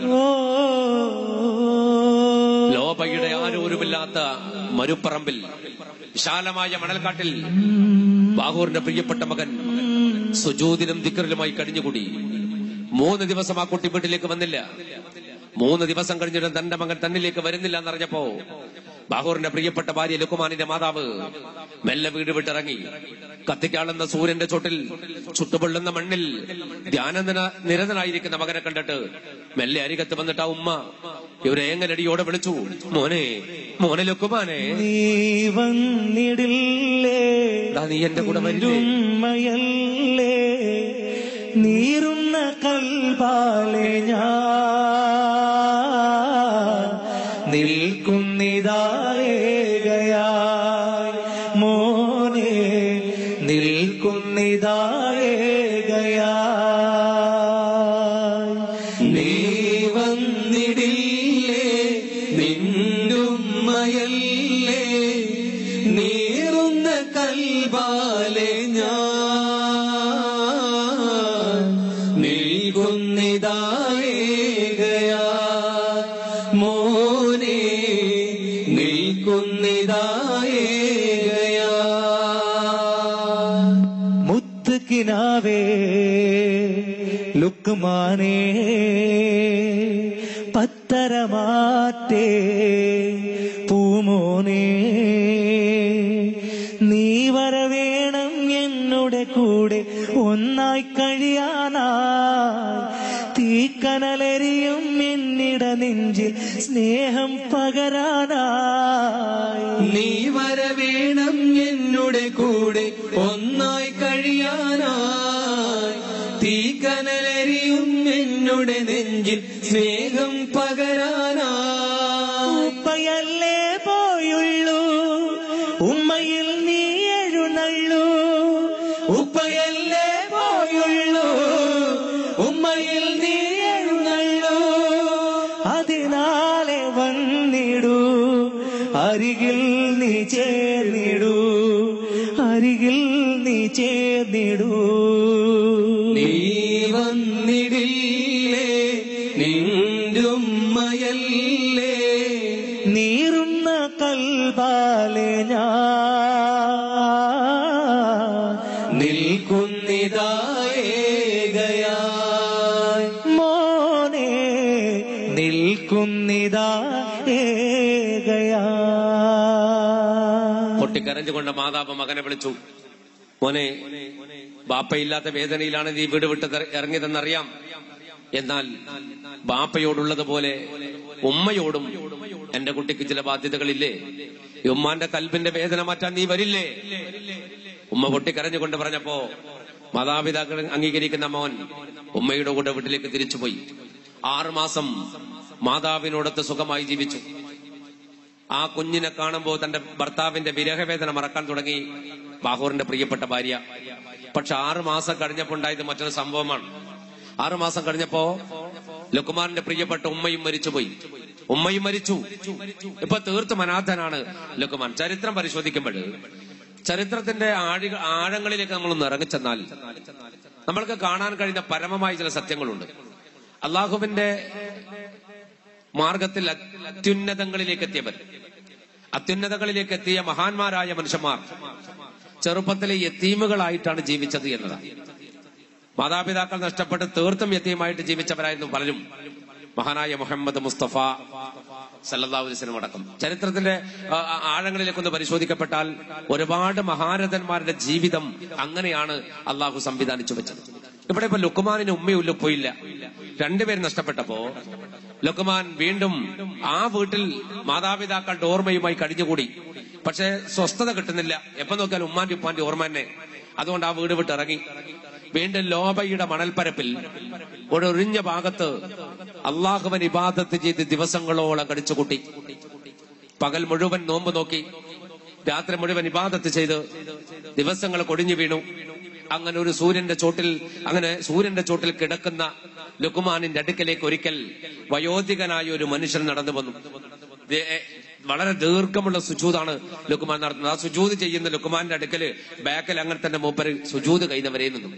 ലോബയുടെ ആരോരുമില്ലാത്ത മരുപ്പറമ്പിൽ വിശാലമായ മണൽക്കാട്ടിൽ ബാഹൂറിന്റെ പ്രിയപ്പെട്ട മകൻ സുജൂതിലും ദിക്കറിലുമായി കഴിഞ്ഞുകൂടി മൂന്ന് ദിവസം ആ കുട്ടി വീട്ടിലേക്ക് വന്നില്ല മൂന്ന് ദിവസം കഴിഞ്ഞിട്ടും തന്റെ മകൻ തന്നിലേക്ക് വരുന്നില്ല എന്നറിഞ്ഞപ്പോ ബാഹൂറിന്റെ പ്രിയപ്പെട്ട ഭാര്യ ലുക്കുമാനിന്റെ മാതാവ് മെല്ലെ വീട് വിട്ടിറങ്ങി കത്തിക്കാളുന്ന സൂര്യന്റെ ചോട്ടിൽ ചുട്ടുപൊള്ളുന്ന മണ്ണിൽ ധ്യാന നിരതനായിരിക്കുന്ന മകനെ കണ്ടിട്ട് മെല്ലെ അരികത്ത് വന്നിട്ട് ആ ഉമ്മ ഇവരെ ഏങ്ങലടിയോടെ വിളിച്ചു മോനെ മോനെ ലുക്കുമാനെ നീ വന്നിടില്ലേ എടാ, നീ എന്റെ കൂടെ വരില്ലേ ഉമ്മയല്ലേ നീറുന്ന കൽപാലെ ഞാൻ നിൽക്കുന്നിതായേകയായി മോനെ നിൽക്കുന്നിതായേകയായി നീ വന്നിടില്ലേ നിന്റുമ്മയല്ലേ നീറുന്ന കൽബാലെ ഞാൻ നിൽക്കുന്നിതായേകയാ മോനെ നിൽക്കുന്നിതായേകയാ മുത്തുക്കിനാവേ ലുക്കുമാനേ പത്തരമാറ്റേ പൂമോനേ നീ വരവേണം എന്നുടെ കൂടെ ഒന്നായി കഴിയാനായി തീക്കനലെരിയും എന്നിട നെഞ്ചിൽ സ്നേഹം പകരാനായി നീ വരവേണം എന്നുടെ കൂടെ ഒന്നായി കഴിയാനായി തീക്കനലരിയും എന്നുടെ നെഞ്ചിൽ സ്നേഹം പകരാനായി ഉപ്പയല്ലേ പോയുള്ളൂ ഉമ്മയിൽ നീ എഴുന്നള്ളൂ ഉപ്പയല്ലേ പോയുള്ളൂ ഉമ്മയിൽ നീ എഴുന്നള്ളൂ അതിനാലെ വന്നിടൂ അരികിൽ നീ ചേർന്നിടൂ അരികിൽ നീ ചേർന്നിടൂ നീ വന്നിടില്ലേ നിന്റുമ്മയല്ലേ നീറുന്ന കൽബാലെ ഞാൻ നിൽക്കുന്നിതായേകയായി മോനെ നിൽക്കുന്നിതാ ഏകയാ പൊട്ടിക്കരഞ്ഞുകൊണ്ട് മാതാവ് മകനെ വിളിച്ചു മോനെ ബാപ്പയില്ലാത്ത വേദനയിലാണ് നീ വീട് വിട്ട് തെര- ഇറങ്ങിയതെന്നറിയാം എന്നാൽ ബാപ്പയോടുള്ളതുപോലെ ഉമ്മയോടും എന്റെ കുട്ടിക്ക് ചില ബാധ്യതകളില്ലേ ഈ ഉമ്മാന്റെ കൽബിന്റെ വേദന മാറ്റാൻ നീ വരില്ലേ ഉമ്മ പൊട്ടിക്കരഞ്ഞുകൊണ്ട് പറഞ്ഞപ്പോ മാതാപിതാക്കൾ അംഗീകരിക്കുന്ന മോൻ ഉമ്മയുടെ കൂടെ വീട്ടിലേക്ക് തിരിച്ചുപോയി ആറുമാസം മാതാവിനോടൊത്ത് സുഖമായി ജീവിച്ചു ആ കുഞ്ഞിനെ കാണുമ്പോൾ തന്റെ ഭർത്താവിന്റെ വിരഹവേദന മറക്കാൻ തുടങ്ങി ബാഹൂറിന്റെ പ്രിയപ്പെട്ട ഭാര്യ പക്ഷെ ആറു മാസം കഴിഞ്ഞപ്പോൾ ഉണ്ടായത് മറ്റൊരു സംഭവമാണ് ആറു മാസം കഴിഞ്ഞപ്പോ ലുക്കുമാറിന്റെ പ്രിയപ്പെട്ട ഉമ്മയും മരിച്ചുപോയി ഉമ്മയും മരിച്ചു ഇപ്പൊ തീർത്തും അനാഥനാണ് ലുക്കുമാൻ ചരിത്രം പരിശോധിക്കുമ്പോൾ ചരിത്രത്തിന്റെ ആഴി ആഴങ്ങളിലേക്ക് നമ്മളൊന്ന് ഇറങ്ങിച്ചെന്നാൽ നമ്മൾക്ക് കാണാൻ കഴിയുന്ന പരമമായ ചില സത്യങ്ങളുണ്ട് അള്ളാഹുവിന്റെ മാർഗത്തിൽ അത്യുന്നതങ്ങളിലേക്ക് എത്തിയവർ അത്യുന്നതങ്ങളിലേക്ക് എത്തിയ മഹാന്മാരായ മനുഷ്യന്മാർ ചെറുപ്പത്തിലെ യത്തീമുകളായിട്ടാണ് ജീവിച്ചത് എന്നതാണ് മാതാപിതാക്കൾ നഷ്ടപ്പെട്ട് തീർത്തും യത്തീമായിട്ട് ജീവിച്ചവരായിരുന്നു പലരും മഹാനായ മുഹമ്മദ് മുസ്തഫ സല്ലല്ലാഹു അലൈഹി വസല്ലം അടക്കം ചരിത്രത്തിന്റെ ആ, ആ, ആഴങ്ങളിലേക്കൊന്ന് പരിശോധിക്കപ്പെട്ടാൽ ഒരുപാട് മഹാരഥന്മാരുടെ ജീവിതം അങ്ങനെയാണ് അള്ളാഹു സംവിധാനിച്ചു വെച്ചത് ഇവിടെ ഇപ്പൊ ലുക്കുമാനിന് ഉമ്മയും ഉപ്പയില്ല രണ്ടുപേരും നഷ്ടപ്പെട്ടപ്പോ ലുക്കുമാൻ വീണ്ടും ആ വീട്ടിൽ മാതാപിതാക്കളുടെ ഓർമ്മയുമായി കഴിഞ്ഞുകൂടി പക്ഷെ സ്വസ്ഥത കിട്ടുന്നില്ല എപ്പോ നോക്കിയാൽ ഉമ്മാന്റെ ഉപ്പാന്റെ ഓർമ്മ തന്നെ അതുകൊണ്ട് ആ വീട് വിട്ട് ഇറങ്ങി വീണ്ടും ലോബയുടെ മണൽപ്പരപ്പിൽ ഒരു ഒഴിഞ്ഞ ഭാഗത്ത് അള്ളാഹുവൻ ഇബാദത്ത് ചെയ്ത് ദിവസങ്ങളോളം കടിച്ചുകൂട്ടി പകൽ മുഴുവൻ നോമ്പ് നോക്കി രാത്രി മുഴുവൻ ഇബാദത്ത് ചെയ്ത് ദിവസങ്ങൾ കൊടിഞ്ഞു വീണു അങ്ങനെ ഒരു സൂര്യന്റെ ചോട്ടിൽ അങ്ങനെ സൂര്യന്റെ ചോട്ടിൽ കിടക്കുന്ന ലുക്കുമാനിന്റെ അടുക്കലേക്ക് ഒരിക്കൽ വയോധികനായ ഒരു മനുഷ്യൻ നടന്നു വന്നു ദേ- വളരെ ദീർഘമുള്ള സുജൂതാണ് ലുക്കുമാൻ നടത്തുന്നത് ആ സുജൂത് ചെയ്യുന്ന ലുക്കുമാന്റെ അടുക്കല് ബാക്കിൽ അങ്ങനെ തന്നെ മൂപ്പര് സുജൂത് കഴിഞ്ഞവരെ നിന്നു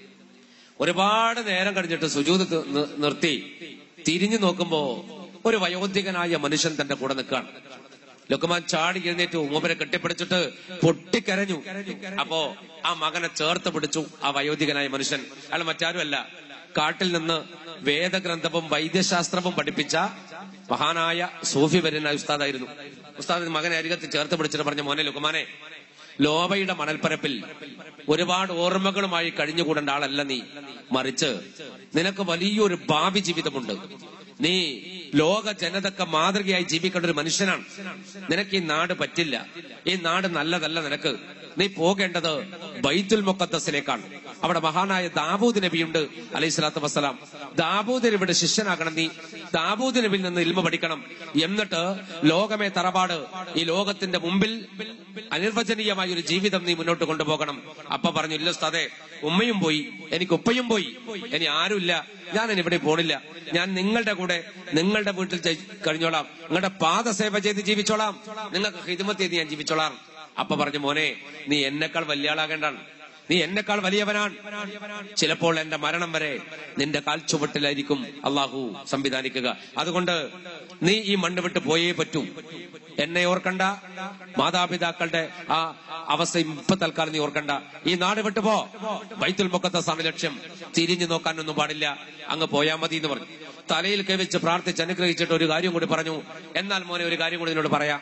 ഒരുപാട് നേരം കഴിഞ്ഞിട്ട് സുജൂത് തി- നി- നിർത്തി തിരിഞ്ഞു നോക്കുമ്പോ ഒരു വയോധികനായ മനുഷ്യൻ തന്റെ കൂടെ നിൽക്കുകയാണ് ലുക്കുമാൻ ചാടി എഴുന്നേറ്റ് മൂപ്പരെ കെട്ടിപ്പിടിച്ചിട്ട് പൊട്ടിക്കരഞ്ഞു അപ്പോ ആ മകനെ ചേർത്ത് പിടിച്ചു ആ വയോധികനായ മനുഷ്യൻ അയാൾ മറ്റാരുമല്ല കാട്ടിൽ നിന്ന് വേദഗ്രന്ഥവും വൈദ്യശാസ്ത്രവും പഠിപ്പിച്ച മഹാനായ സൂഫി വര്യനായ ഉസ്താദായിരുന്നു ഉസ്താദ് മകനെ അരികത്ത് ചേർത്ത് പിടിച്ചിട്ട് പറഞ്ഞ മോനെ ലുക്കുമാനെ ലോബയുടെ മണൽപ്പരപ്പിൽ ഒരുപാട് ഓർമ്മകളുമായി കഴിഞ്ഞുകൂടേണ്ട ആളല്ല നീ മറിച്ച് നിനക്ക് വലിയൊരു ഭാവി ജീവിതമുണ്ട് നീ ലോക ജനതക്ക് മാതൃകയായി ജീവിക്കേണ്ട ഒരു മനുഷ്യനാണ് നിനക്ക് ഈ നാട് പറ്റില്ല ഈ നാട് നല്ലതല്ല നിനക്ക് നീ പോകേണ്ടത് ബൈത്തുൽ മുഖദ്ദസിലേക്കാണ് അവിടെ മഹാനായ ദാബൂദ് നബിയുണ്ട് അലൈഹി സ്വലാത്തു വസ്സലാം ദാബൂദ് നബിയുടെ ശിഷ്യനാകണം നീ ദാബൂദ് നബിയിൽ നിന്ന് ഇൽമ പഠിക്കണം എന്നിട്ട് ലോകമേ തറവാട് ഈ ലോകത്തിന്റെ മുമ്പിൽ അനിർവചനീയമായ ഒരു ജീവിതം നീ മുന്നോട്ട് കൊണ്ടുപോകണം അപ്പ പറഞ്ഞു ഇല്ല ഉസ്താദേ ഉമ്മയും പോയി എനിക്ക് ഉപ്പയും പോയി ഇനി ആരുമില്ല ഞാൻ ഇനി ഇവിടെ പോണില്ല ഞാൻ നിങ്ങളുടെ കൂടെ നിങ്ങളുടെ വീട്ടിൽ ജയി- കഴിഞ്ഞോളാം നിങ്ങളുടെ പാദസേവ ചെയ്ത് ജീവിച്ചോളാം നിങ്ങൾക്ക് ഹിദ്മത്ത് ചെയ്ത് ഞാൻ ജീവിച്ചോളാം അപ്പ പറഞ്ഞു മോനെ നീ എന്നെക്കാൾ വലിയ ആളാകേണ്ടാണ് നീ എന്നെക്കാൾ വലിയവനാണ് ചിലപ്പോൾ എന്റെ മരണം വരെ നിന്റെ കാൽ ചുവട്ടിലായിരിക്കും അള്ളാഹു സംവിധാനിക്കുക അതുകൊണ്ട് നീ ഈ മണ്ണ് വിട്ട് പോയേ പറ്റൂ എന്നെ ഓർക്കണ്ട മാതാപിതാക്കളുടെ ആ അവസ്ഥ ഇപ്പൊ തൽക്കാലം നീ ഓർക്കണ്ട ഈ നാട് വിട്ടു പോ ബൈത്തുൽ മുക്കത്താണ് ലക്ഷ്യം തിരിഞ്ഞു നോക്കാനൊന്നും പാടില്ല അങ്ങ് പോയാ മതി എന്ന് പറഞ്ഞു തലയിൽ കവിച്ച് പ്രാർത്ഥിച്ച് അനുഗ്രഹിച്ചിട്ട് ഒരു കാര്യം കൂടി പറഞ്ഞു എന്നാൽ മോനെ ഒരു കാര്യം കൂടി നിന്നോട് പറയാം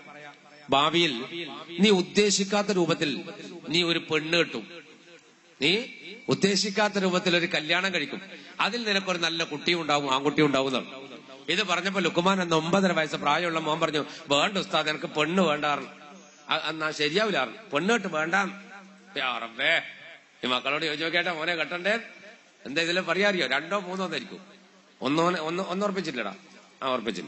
ഭാവിയിൽ നീ ഉദ്ദേശിക്കാത്ത രൂപത്തിൽ നീ ഒരു പെണ്ണ് കിട്ടും നീ ഉദ്ദേശിക്കാത്ത രൂപത്തിൽ ഒരു കല്യാണം കഴിക്കും അതിൽ നിനക്കൊരു നല്ല കുട്ടിയും ഉണ്ടാവും ആൺകുട്ടിയും ഉണ്ടാവും എന്നാണ്. ഇത് പറഞ്ഞപ്പോ ലുക്കുമാൻ എന്ന ഒമ്പതര വയസ്സ് പ്രായമുള്ള മോൻ പറഞ്ഞു വേണ്ട ഉസ്താദ് എനിക്ക് പെണ്ണ് വേണ്ടാറ് എന്നാ ശരിയാവില്ല പെണ്ണ് കിട്ട് വേണ്ട റബ്ബേ ഈ മക്കളോട് ചോദിച്ചു നോക്കിയാട്ടെ മോനെ കെട്ടണ്ടേ എന്താ ഇതിൽ പറയാറിയോ രണ്ടോ മൂന്നോ എന്നായിരിക്കും ഒന്നോ ഒന്ന് ഒന്നുറപ്പിച്ചില്ലടാ ആ ഉറപ്പിച്ചില്ല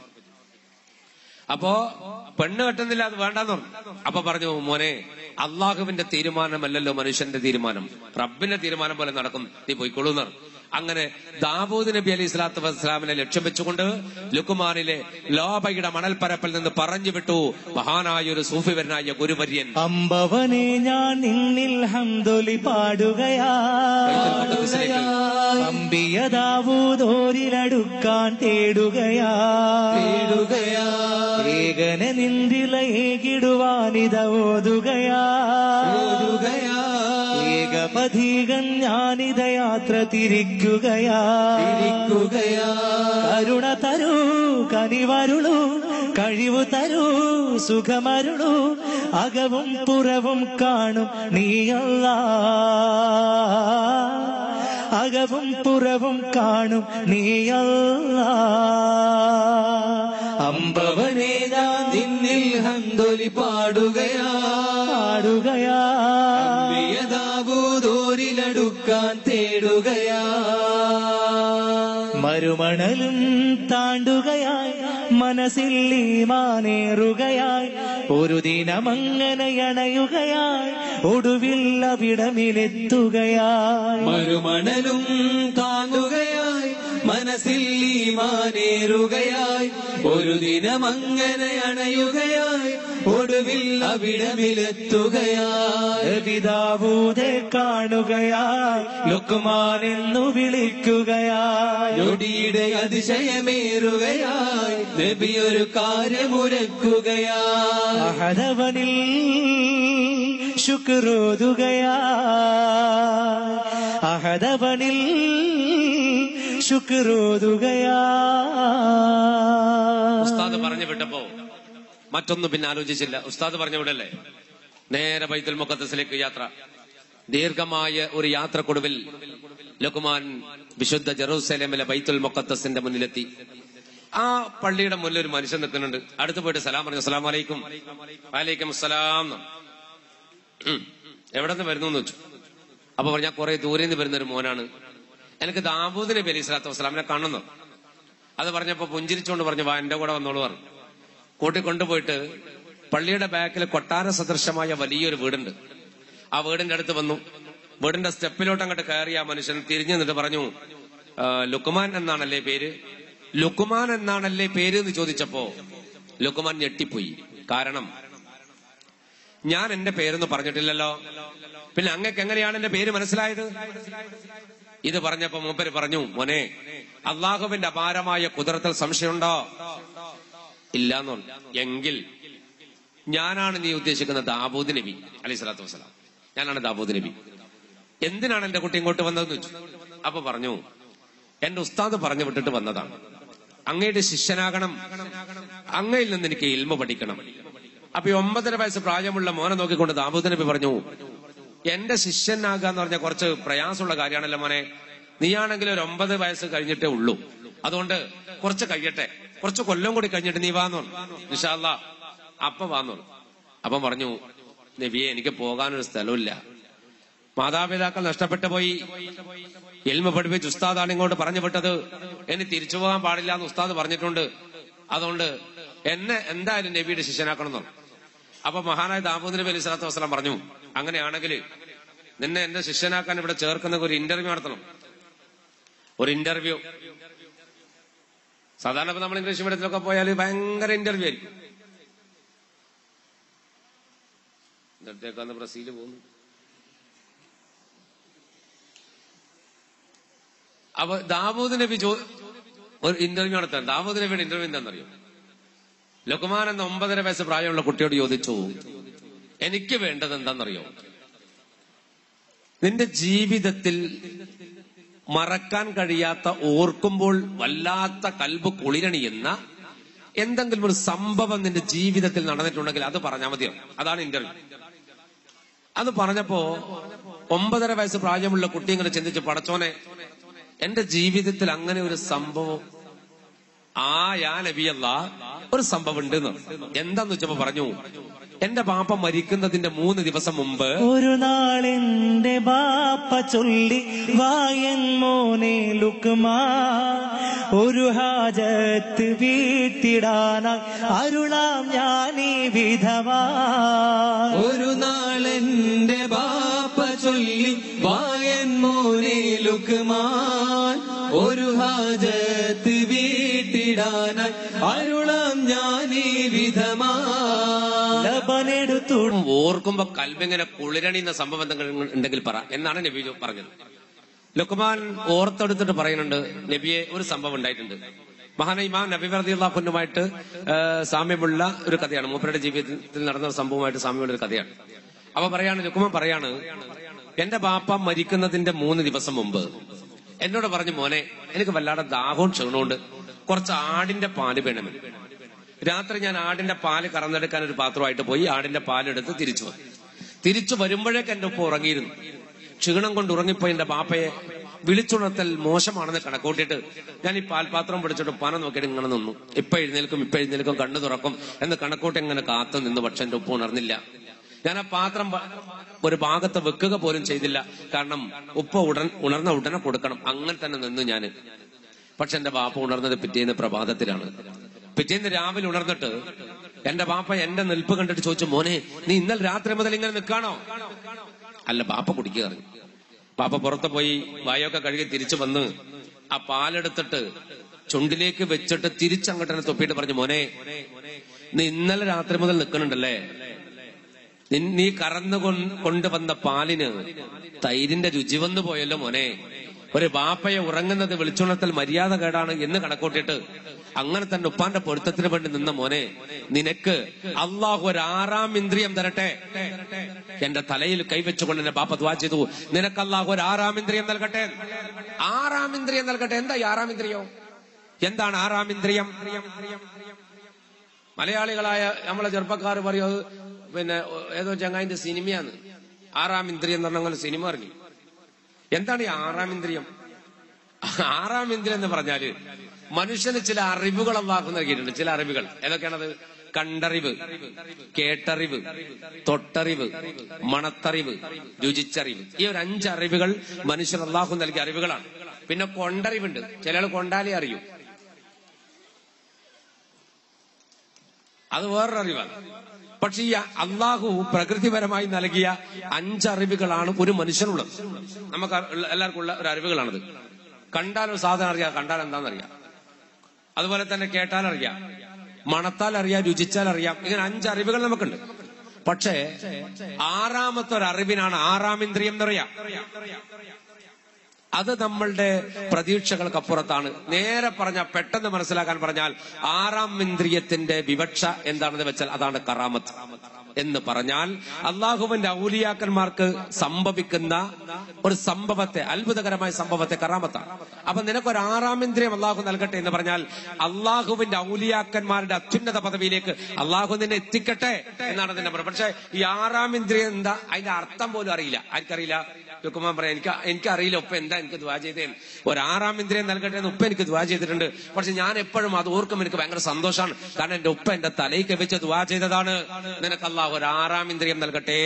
അപ്പോ പെണ്ണ് കെട്ടുന്നില്ല അത് വേണ്ടെന്ന് പറഞ്ഞു അപ്പൊ പറഞ്ഞു മോനെ അള്ളാഹുവിന്റെ തീരുമാനമല്ലല്ലോ മനുഷ്യന്റെ തീരുമാനം റബ്ബിന്റെ തീരുമാനം പോലെ നടക്കും നീ പോയിക്കൊള്ളൂ എന്ന് പറഞ്ഞു. അങ്ങനെ ദാവൂദ് നബി അലൈഹി സ്വലാത്തു വസ്സലാമിനെ ലക്ഷ്യം വെച്ചുകൊണ്ട് ലുക്കുമാനിലെ ലോബയുടെ മണൽപ്പരപ്പിൽ നിന്ന് പറഞ്ഞു വിട്ടു മഹാനായ ഒരു സൂഫിവരനായ ഗുരുവര്യൻ അമ്പവനെ ഞാൻ നിന്നിൽ ഹംദൊലി പാടുകയാ അമ്പിയതാവൂതോരിലടുക്കാൻ തേടുകയാ തേടുകയാ ഏകനെ നിന്തില ഏകിടുവാനിത ഓതുകയാ ഓടുകയാ ഏകപഥീകൻ ഞാനിത യാത്ര തിരിക്കുകയാ ഇരിക്കുകയാ കരുണ തരൂ കനിവരുളൂ കഴിവു തരൂ സുഖമരുളൂ അകവും പുറവും കാണും നീയല്ല അകവും പുറവും കാണും നീയല്ല അമ്പവനെ ഞാൻ നിന്നിൽ ഹന്തൊലി പാടുകയാ പാടുകയാ പ്രിയതാബൂതോരിലടുക്കാൻ തേടുകയാ മരുമണലും താണ്ടുകയായി മനസ്സിൽ ഈമാനേറുകയായി ഒരു ദിനമങ്ങനെ അണയുകയായി ഒടുവിൽ അവിടമിലെത്തുകയായി മരുമണലും താങ്ങുകയായി മനസ്സിൽ ഈമാനേറുകയായി ഒരു ദിനം അങ്ങനെ അണയുകയായി ഒടുവിൽ അവിടമിലെത്തുകയായി പിതാവൂതെ കാണുകയായി ലുക്മാൻ എന്നു വിളിക്കുകയായി ഞൊടിയുടെ അതിശയമേറുകയായി നബി ഒരു കാര്യമുരക്കുകയായി അഹദവനിൽ ശുക്രോതുകയാ അഹദവനിൽ ശുക്രോതുകയാ ഉസ്താദ് പറഞ്ഞു വിട്ടപ്പോ മറ്റൊന്നും പിന്നെ ആലോചിച്ചില്ല ഉസ്താദ് പറഞ്ഞു വിടല്ലേ നേരെ ബൈത്തുൽ മുഖദ്സിലേക്ക് യാത്ര ദീർഘമായ ഒരു യാത്രക്കൊടുവിൽ ലുക്കുമാൻ വിശുദ്ധ ജെറൂസലേമിലെ ബൈത്തുൽ മുഖദ്സിന്റെ മുന്നിലെത്തി ആ പള്ളിയുടെ മുന്നിൽ ഒരു മനുഷ്യൻ നിൽക്കുന്നുണ്ട് അടുത്ത് പോയിട്ട് സലാം പറഞ്ഞു അസ്സലാം വലൈക്കും വലൈക്കും അസ്സലാം ഉം. എവിടെ നിന്ന് വരുന്നു എന്ന് വെച്ചു അപ്പൊ പറഞ്ഞു ഞാൻ കുറെ ദൂരെ നിന്ന് വരുന്ന ഒരു മോനാണ് എനിക്ക് ദാബൂദ് നബി അലൈഹി സ്വലാത്തു വസ്സലാമിനെ കാണുന്നു അത് പറഞ്ഞപ്പോ പുഞ്ചിരിച്ചുകൊണ്ട് പറഞ്ഞു വാ എന്റെ കൂടെ വന്നോളൂ പറഞ്ഞു കൂട്ടി കൊണ്ടുപോയിട്ട് പള്ളിയുടെ ബാക്കിൽ കൊട്ടാര സദൃശമായ വലിയൊരു വീടുണ്ട് ആ വീടിന്റെ അടുത്ത് വന്നു വീടിന്റെ സ്റ്റെപ്പിലോട്ട് അങ്ങോട്ട് കയറി ആ മനുഷ്യൻ തിരിഞ്ഞു നിന്നിട്ട് പറഞ്ഞു "ആ, ലുക്കുമാൻ എന്നാണല്ലേ പേര് ലുക്കുമാൻ എന്നാണല്ലേ പേര് എന്ന് ചോദിച്ചപ്പോ ലുക്കുമാൻ ഞെട്ടിപ്പോയി കാരണം ഞാൻ എന്റെ പേരൊന്നും പറഞ്ഞിട്ടില്ലല്ലോ പിന്നെ അങ്ങക്ക് എങ്ങനെയാണ് എന്റെ പേര് മനസ്സിലായത് ഇത് പറഞ്ഞപ്പോ മൂപ്പര് പറഞ്ഞു മോനെ അള്ളാഹുവിന്റെ അപാരമായ കുതിരത്തിൽ സംശയമുണ്ടോ ഇല്ലാന്ന് പറഞ്ഞു എങ്കിൽ ഞാനാണ് നീ ഉദ്ദേശിക്കുന്ന ദാബൂദ് നബി അലൈഹി സ്വലാത്തു വസ്സലാം ഞാനാണ് ദാബൂദ് നബി എന്തിനാണ് എന്റെ കുട്ടി ഇങ്ങോട്ട് വന്നതെന്ന് വെച്ചു അപ്പൊ പറഞ്ഞു എന്റെ ഉസ്താദ് പറഞ്ഞു വിട്ടിട്ട് വന്നതാണ് അങ്ങയുടെ ശിഷ്യനാകണം അങ്ങയിൽ നിന്ന് എനിക്ക് ഇൽമ പഠിക്കണം അപ്പൊ ഈ ഒമ്പതര വയസ്സ് പ്രായമുള്ള മോനെ നോക്കിക്കൊണ്ട് ദാബൂദ് നബി പറഞ്ഞു എന്റെ ശിഷ്യനാകുക എന്ന് പറഞ്ഞ കുറച്ച് പ്രയാസമുള്ള കാര്യമാണല്ലോ മോനെ നീയാണെങ്കിൽ ഒരു ഒമ്പത് വയസ്സ് കഴിഞ്ഞിട്ടേ ഉള്ളൂ അതുകൊണ്ട് കുറച്ച് കഴിയട്ടെ കുറച്ച് കൊല്ലം കൂടി കഴിഞ്ഞിട്ട് നീ വാന്നു നിഷാല്ല അപ്പൊ വാന്നു അപ്പം പറഞ്ഞു നബിയെ എനിക്ക് പോകാനൊരു സ്ഥലമില്ല മാതാപിതാക്കൾ നഷ്ടപ്പെട്ടു പോയി എൽമ പഠിപ്പിച്ച് ഉസ്താദാണ് ഇങ്ങോട്ട് പറഞ്ഞു വിട്ടത് ഇനി തിരിച്ചു പോകാൻ പാടില്ല എന്ന് ഉസ്താദ് പറഞ്ഞിട്ടുണ്ട് അതുകൊണ്ട് എന്നെ എന്തായാലും നബിയുടെ ശിഷ്യനാക്കണം എന്ന് പറഞ്ഞു. അപ്പൊ മഹാനായ ദാമോദ് നബി അലൈഹി സ്വലാത്തു വസ്സലാം പറഞ്ഞു അങ്ങനെയാണെങ്കിൽ നിന്നെ എന്റെ ശിഷ്യനാക്കാൻ ഇവിടെ ചേർക്കുന്ന ഒരു ഇന്റർവ്യൂ നടത്തണം ഒരു ഇന്റർവ്യൂ സാധാരണ ഇപ്പൊ നമ്മൾ ഇംഗ്ലീഷ് മീഡിയത്തിലൊക്കെ പോയാൽ ഭയങ്കര ഇന്റർവ്യൂ ആയിരിക്കും എന്നിട്ടേക്കാന്ന് ബ്രസീല് പോകുന്നു അപ്പൊ ദാവൂദ് നബി ചോ ഒരു ഇന്റർവ്യൂ നടത്താൻ ദാവൂദ് നബിയുടെ ഇന്റർവ്യൂ എന്താണെന്നറിയോ ലുക്മാൻ എന്ന ഒമ്പതര വയസ്സ് പ്രായമുള്ള കുട്ടിയോട് ചോദിച്ചു എനിക്ക് വേണ്ടത് എന്താണെന്നറിയോ നിന്റെ ജീവിതത്തിൽ മറക്കാൻ കഴിയാത്ത ഓർക്കുമ്പോൾ വല്ലാത്ത കൽബ് കുളിരണിയുന്ന എന്തെങ്കിലും ഒരു സംഭവം നിന്റെ ജീവിതത്തിൽ നടന്നിട്ടുണ്ടെങ്കിൽ അത് പറഞ്ഞാൽ മതിയോ അതാണ് ഇന്റർവ്യൂ അത് പറഞ്ഞപ്പോ ഒമ്പതര വയസ്സ് പ്രായമുള്ള കുട്ടി ഇങ്ങനെ ചിന്തിച്ചു പടച്ചോനെ എന്റെ ജീവിതത്തിൽ അങ്ങനെ ഒരു സംഭവം ആ യാ നബിയല്ല ഒരു സംഭവം ഉണ്ട് എന്താന്ന് വെച്ചപ്പോ പറഞ്ഞു എന്റെ പാപ്പ മരിക്കുന്നതിന്റെ മൂന്ന് ദിവസം മുമ്പ് ഒരു നാളെന്റെ ബാപ്പ ചൊല്ലി വായൻ മോനെ ലുക്മാ ഒരു ഹാജത്ത് വീട്ടിടാനായി അരുളാം ഞാനീ വിധവാ ഒരു നാളെന്റെ ബാപ്പ ചൊല്ലി വായൻ മോനെ ലുക്മാൻ ഒരു ഹാജത്ത് വീട്ടിടാനായി അരുളാം ഞാനീ വിധമാ ലബനെടുത്തു ഓർക്കുമ്പോ കൽബിങ്ങനെ കുളിരണിയുന്ന സംഭവം എന്തെങ്കിലും ഉണ്ടെങ്കിൽ പറ എന്നാണ് നബി പറഞ്ഞത് ലുക്മാൻ ഓർത്തെടുത്തിട്ട് പറയുന്നുണ്ട് നബിയെ ഒരു സംഭവം ഉണ്ടായിട്ടുണ്ട് മഹാന ഇമാം നബി വർദ്ദിയുള്ളാഹുനുമായിട്ട് സാമ്യമുള്ള ഒരു കഥയാണ് മൂപ്പരുടെ ജീവിതത്തിൽ നടന്ന ഒരു സംഭവമായിട്ട് സാമ്യമുള്ള ഒരു കഥയാണ് അപ്പൊ പറയാണ് ലുക്മാൻ പറയാണ് എന്റെ ബാപ്പ മരിക്കുന്നതിന്റെ മൂന്ന് ദിവസം മുമ്പ് എന്നോട് പറഞ്ഞു മോനെ എനിക്ക് വല്ലാതെ ദാഹവും ക്ഷീണമുണ്ട് കുറച്ച് ആടിന്റെ പാല് വേണമെന്ന് രാത്രി ഞാൻ ആടിന്റെ പാല് കറന്നെടുക്കാൻ ഒരു പാത്രമായിട്ട് പോയി ആടിന്റെ പാലെടുത്ത് തിരിച്ചു വന്നു തിരിച്ചു വരുമ്പോഴേക്ക് എന്റെ ഒപ്പം ഉറങ്ങിയിരുന്നു ക്ഷീണം കൊണ്ട് ഉറങ്ങിപ്പോയി എന്റെ ബാപ്പയെ വിളിച്ചുണർത്തൽ മോശമാണെന്ന് കണക്കൂട്ടിയിട്ട് ഞാൻ ഈ പാൽപാത്രം പിടിച്ചിട്ട് പന നോക്കിയിട്ട് ഇങ്ങനെ നിന്നു ഇപ്പൊ എഴുന്നേൽക്കും ഇപ്പൊ എഴുന്നേൽക്കും കണ്ണു തുറക്കും എന്ന് കണക്കൂട്ടി ഇങ്ങനെ കാത്തു നിന്നു പക്ഷെ എന്റെ ഒപ്പം ഉണർന്നില്ല ഞാൻ ആ പാത്രം പ- ഒരു ഭാഗത്ത് വെക്കുക പോലും ചെയ്തില്ല കാരണം ഉപ്പ ഉടൻ ഉണർന്ന ഉടനെ കൊടുക്കണം അങ്ങനെ തന്നെ നിന്നു ഞാൻ പക്ഷെ എന്റെ ബാപ്പ ഉണർന്നത് പിറ്റേന്ന് പ്രഭാതത്തിലാണ് പിറ്റേന്ന് രാവിലെ ഉണർന്നിട്ട് എന്റെ ബാപ്പ എന്റെ നിൽപ്പ് കണ്ടിട്ട് ചോദിച്ചു മോനെ നീ ഇന്നലെ രാത്രി മുതൽ ഇങ്ങനെ നിൽക്കാണോ അല്ല ബാപ്പ കുടിക്കുക പറഞ്ഞു ബാപ്പ പുറത്ത് പോയി വായൊക്കെ കഴുകി തിരിച്ചു വന്ന് ആ പാലെടുത്തിട്ട് ചുണ്ടിലേക്ക് വെച്ചിട്ട് തിരിച്ചങ്ങോട്ട് തന്നെ തൊപ്പിയിട്ട് പറഞ്ഞു മോനെ നീ ഇന്നലെ രാത്രി മുതൽ നിൽക്കണുണ്ടല്ലേ നിൻ- നീ കറന്നു കൊ- കൊണ്ടുവന്ന പാലിന് തൈരിന്റെ രുചി വന്നു പോയല്ലോ മോനെ ഒരു ബാപ്പയെ ഉറങ്ങുന്നത് വിളിച്ചുണർത്തൽ മര്യാദ കേടാണ് എന്ന് കണക്കൂട്ടിയിട്ട് അങ്ങനെ തന്നെ ഉപ്പാന്റെ പൊരുത്തത്തിന് വേണ്ടി നിന്ന മോനെ നിനക്ക് അള്ളാഹു ഒരു ആറാം ഇന്ദ്രിയം തരട്ടെ എന്റെ തലയിൽ കൈവച്ചുകൊണ്ട് എന്റെ ബാപ്പ ദ്വാ ചെയ്തു നിനക്ക് അള്ളാഹു ഒരു ആറാം ഇന്ദ്രിയം നൽകട്ടെ ആറാം ഇന്ദ്രിയം നൽകട്ടെ എന്താ ഈ ആറാം ഇന്ദ്രിയം എന്താണ് ആറാം ഇന്ദ്രിയം മലയാളികളായ നമ്മളെ ചെറുപ്പക്കാർ പറയും അത് പിന്നെ ഏതോ ചങ്ങായിന്റെ സിനിമയാണ് ആറാം ഇന്ദ്രിയം എന്ന് പറഞ്ഞ സിനിമ ഇറങ്ങി എന്താണ് ഈ ആറാം ഇന്ദ്രിയം ആറാം ഇന്ദ്രിയം എന്ന് പറഞ്ഞാല് മനുഷ്യന് ചില അറിവുകൾ അള്ളാഹു നൽകിയിട്ടുണ്ട് ചില അറിവുകൾ ഏതൊക്കെയാണത് കണ്ടറിവ് കേട്ടറിവ് തൊട്ടറിവ് മണത്തറിവ് രുചിച്ചറിവ് ഈ ഒരു അഞ്ച് അറിവുകൾ മനുഷ്യർ അള്ളാഹു നൽകിയ അറിവുകളാണ് പിന്നെ കൊണ്ടറിവുണ്ട് ചില ആൾ കൊണ്ടാലേ അറിയൂ അത് വേറൊരു അറിവാണ് പക്ഷെ ഈ അള്ളാഹു പ്രകൃതിപരമായി നൽകിയ അഞ്ചറിവുകളാണ് ഒരു മനുഷ്യനുള്ളത് നമുക്ക് ഉള്ള- എല്ലാവർക്കും ഉള്ള ഒരു അറിവുകളാണത് കണ്ടാൽ ഒരു സാധനം അറിയാം കണ്ടാൽ എന്താണെന്നറിയാം അതുപോലെ തന്നെ കേട്ടാൽ അറിയാം മണത്താൽ അറിയാം രുചിച്ചാൽ അറിയാം ഇങ്ങനെ അഞ്ച് അറിവുകൾ നമുക്കുണ്ട് പക്ഷേ ആറാമത്തെ ഒരു അറിവിനാണ് ആറാം ഇന്ദ്രിയം എന്നറിയാം അത് നമ്മളുടെ പ്രതീക്ഷകൾക്കപ്പുറത്താണ് നേരെ പറഞ്ഞ പെട്ടെന്ന് മനസ്സിലാക്കാൻ പറഞ്ഞാൽ ആറാം ഇന്ദ്രിയത്തിന്റെ വിവക്ഷ എന്താണെന്ന് വെച്ചാൽ അതാണ് കറാമത്ത് എന്ന് പറഞ്ഞാൽ അള്ളാഹുവിന്റെ ഔലിയാക്കന്മാർക്ക് സംഭവിക്കുന്ന ഒരു സംഭവത്തെ അത്ഭുതകരമായ സംഭവത്തെ കറാമത്താണ് അപ്പൊ നിനക്കൊരു ആറാം ഇന്ദ്രിയം അള്ളാഹു നൽകട്ടെ എന്ന് പറഞ്ഞാൽ അള്ളാഹുവിന്റെ ഔലിയാക്കന്മാരുടെ അത്യുന്നത പദവിയിലേക്ക് അള്ളാഹു നിന്നെ എത്തിക്കട്ടെ എന്നാണ് അതിന്റെ പറയുന്നത് പക്ഷെ ഈ ആറാം ഇന്ദ്രിയം എന്താ അതിന്റെ അർത്ഥം പോലും അറിയില്ല ആർക്കറിയില്ല ലുക്കുമാൻ പറയാം എനിക്ക് എനിക്കറിയില്ല ഉപ്പ എന്താ എനിക്ക് ദ്വാ ചെയ്തേ ഒരു ആറാം ഇന്ദ്രിയം നൽകട്ടെ എന്ന് ഉപ്പ എനിക്ക് ദ്വാ ചെയ്തിട്ടുണ്ട് പക്ഷെ ഞാൻ എപ്പോഴും അത് ഓർക്കും എനിക്ക് ഭയങ്കര സന്തോഷമാണ് കാരണം എന്റെ ഉപ്പ എന്റെ തലയിൽ കവിച്ച് ദ്വാ ചെയ്തതാണ് നിനക്ക് അല്ലാഹു ഒരു ആറാം ഇന്ദ്രിയം നൽകട്ടെ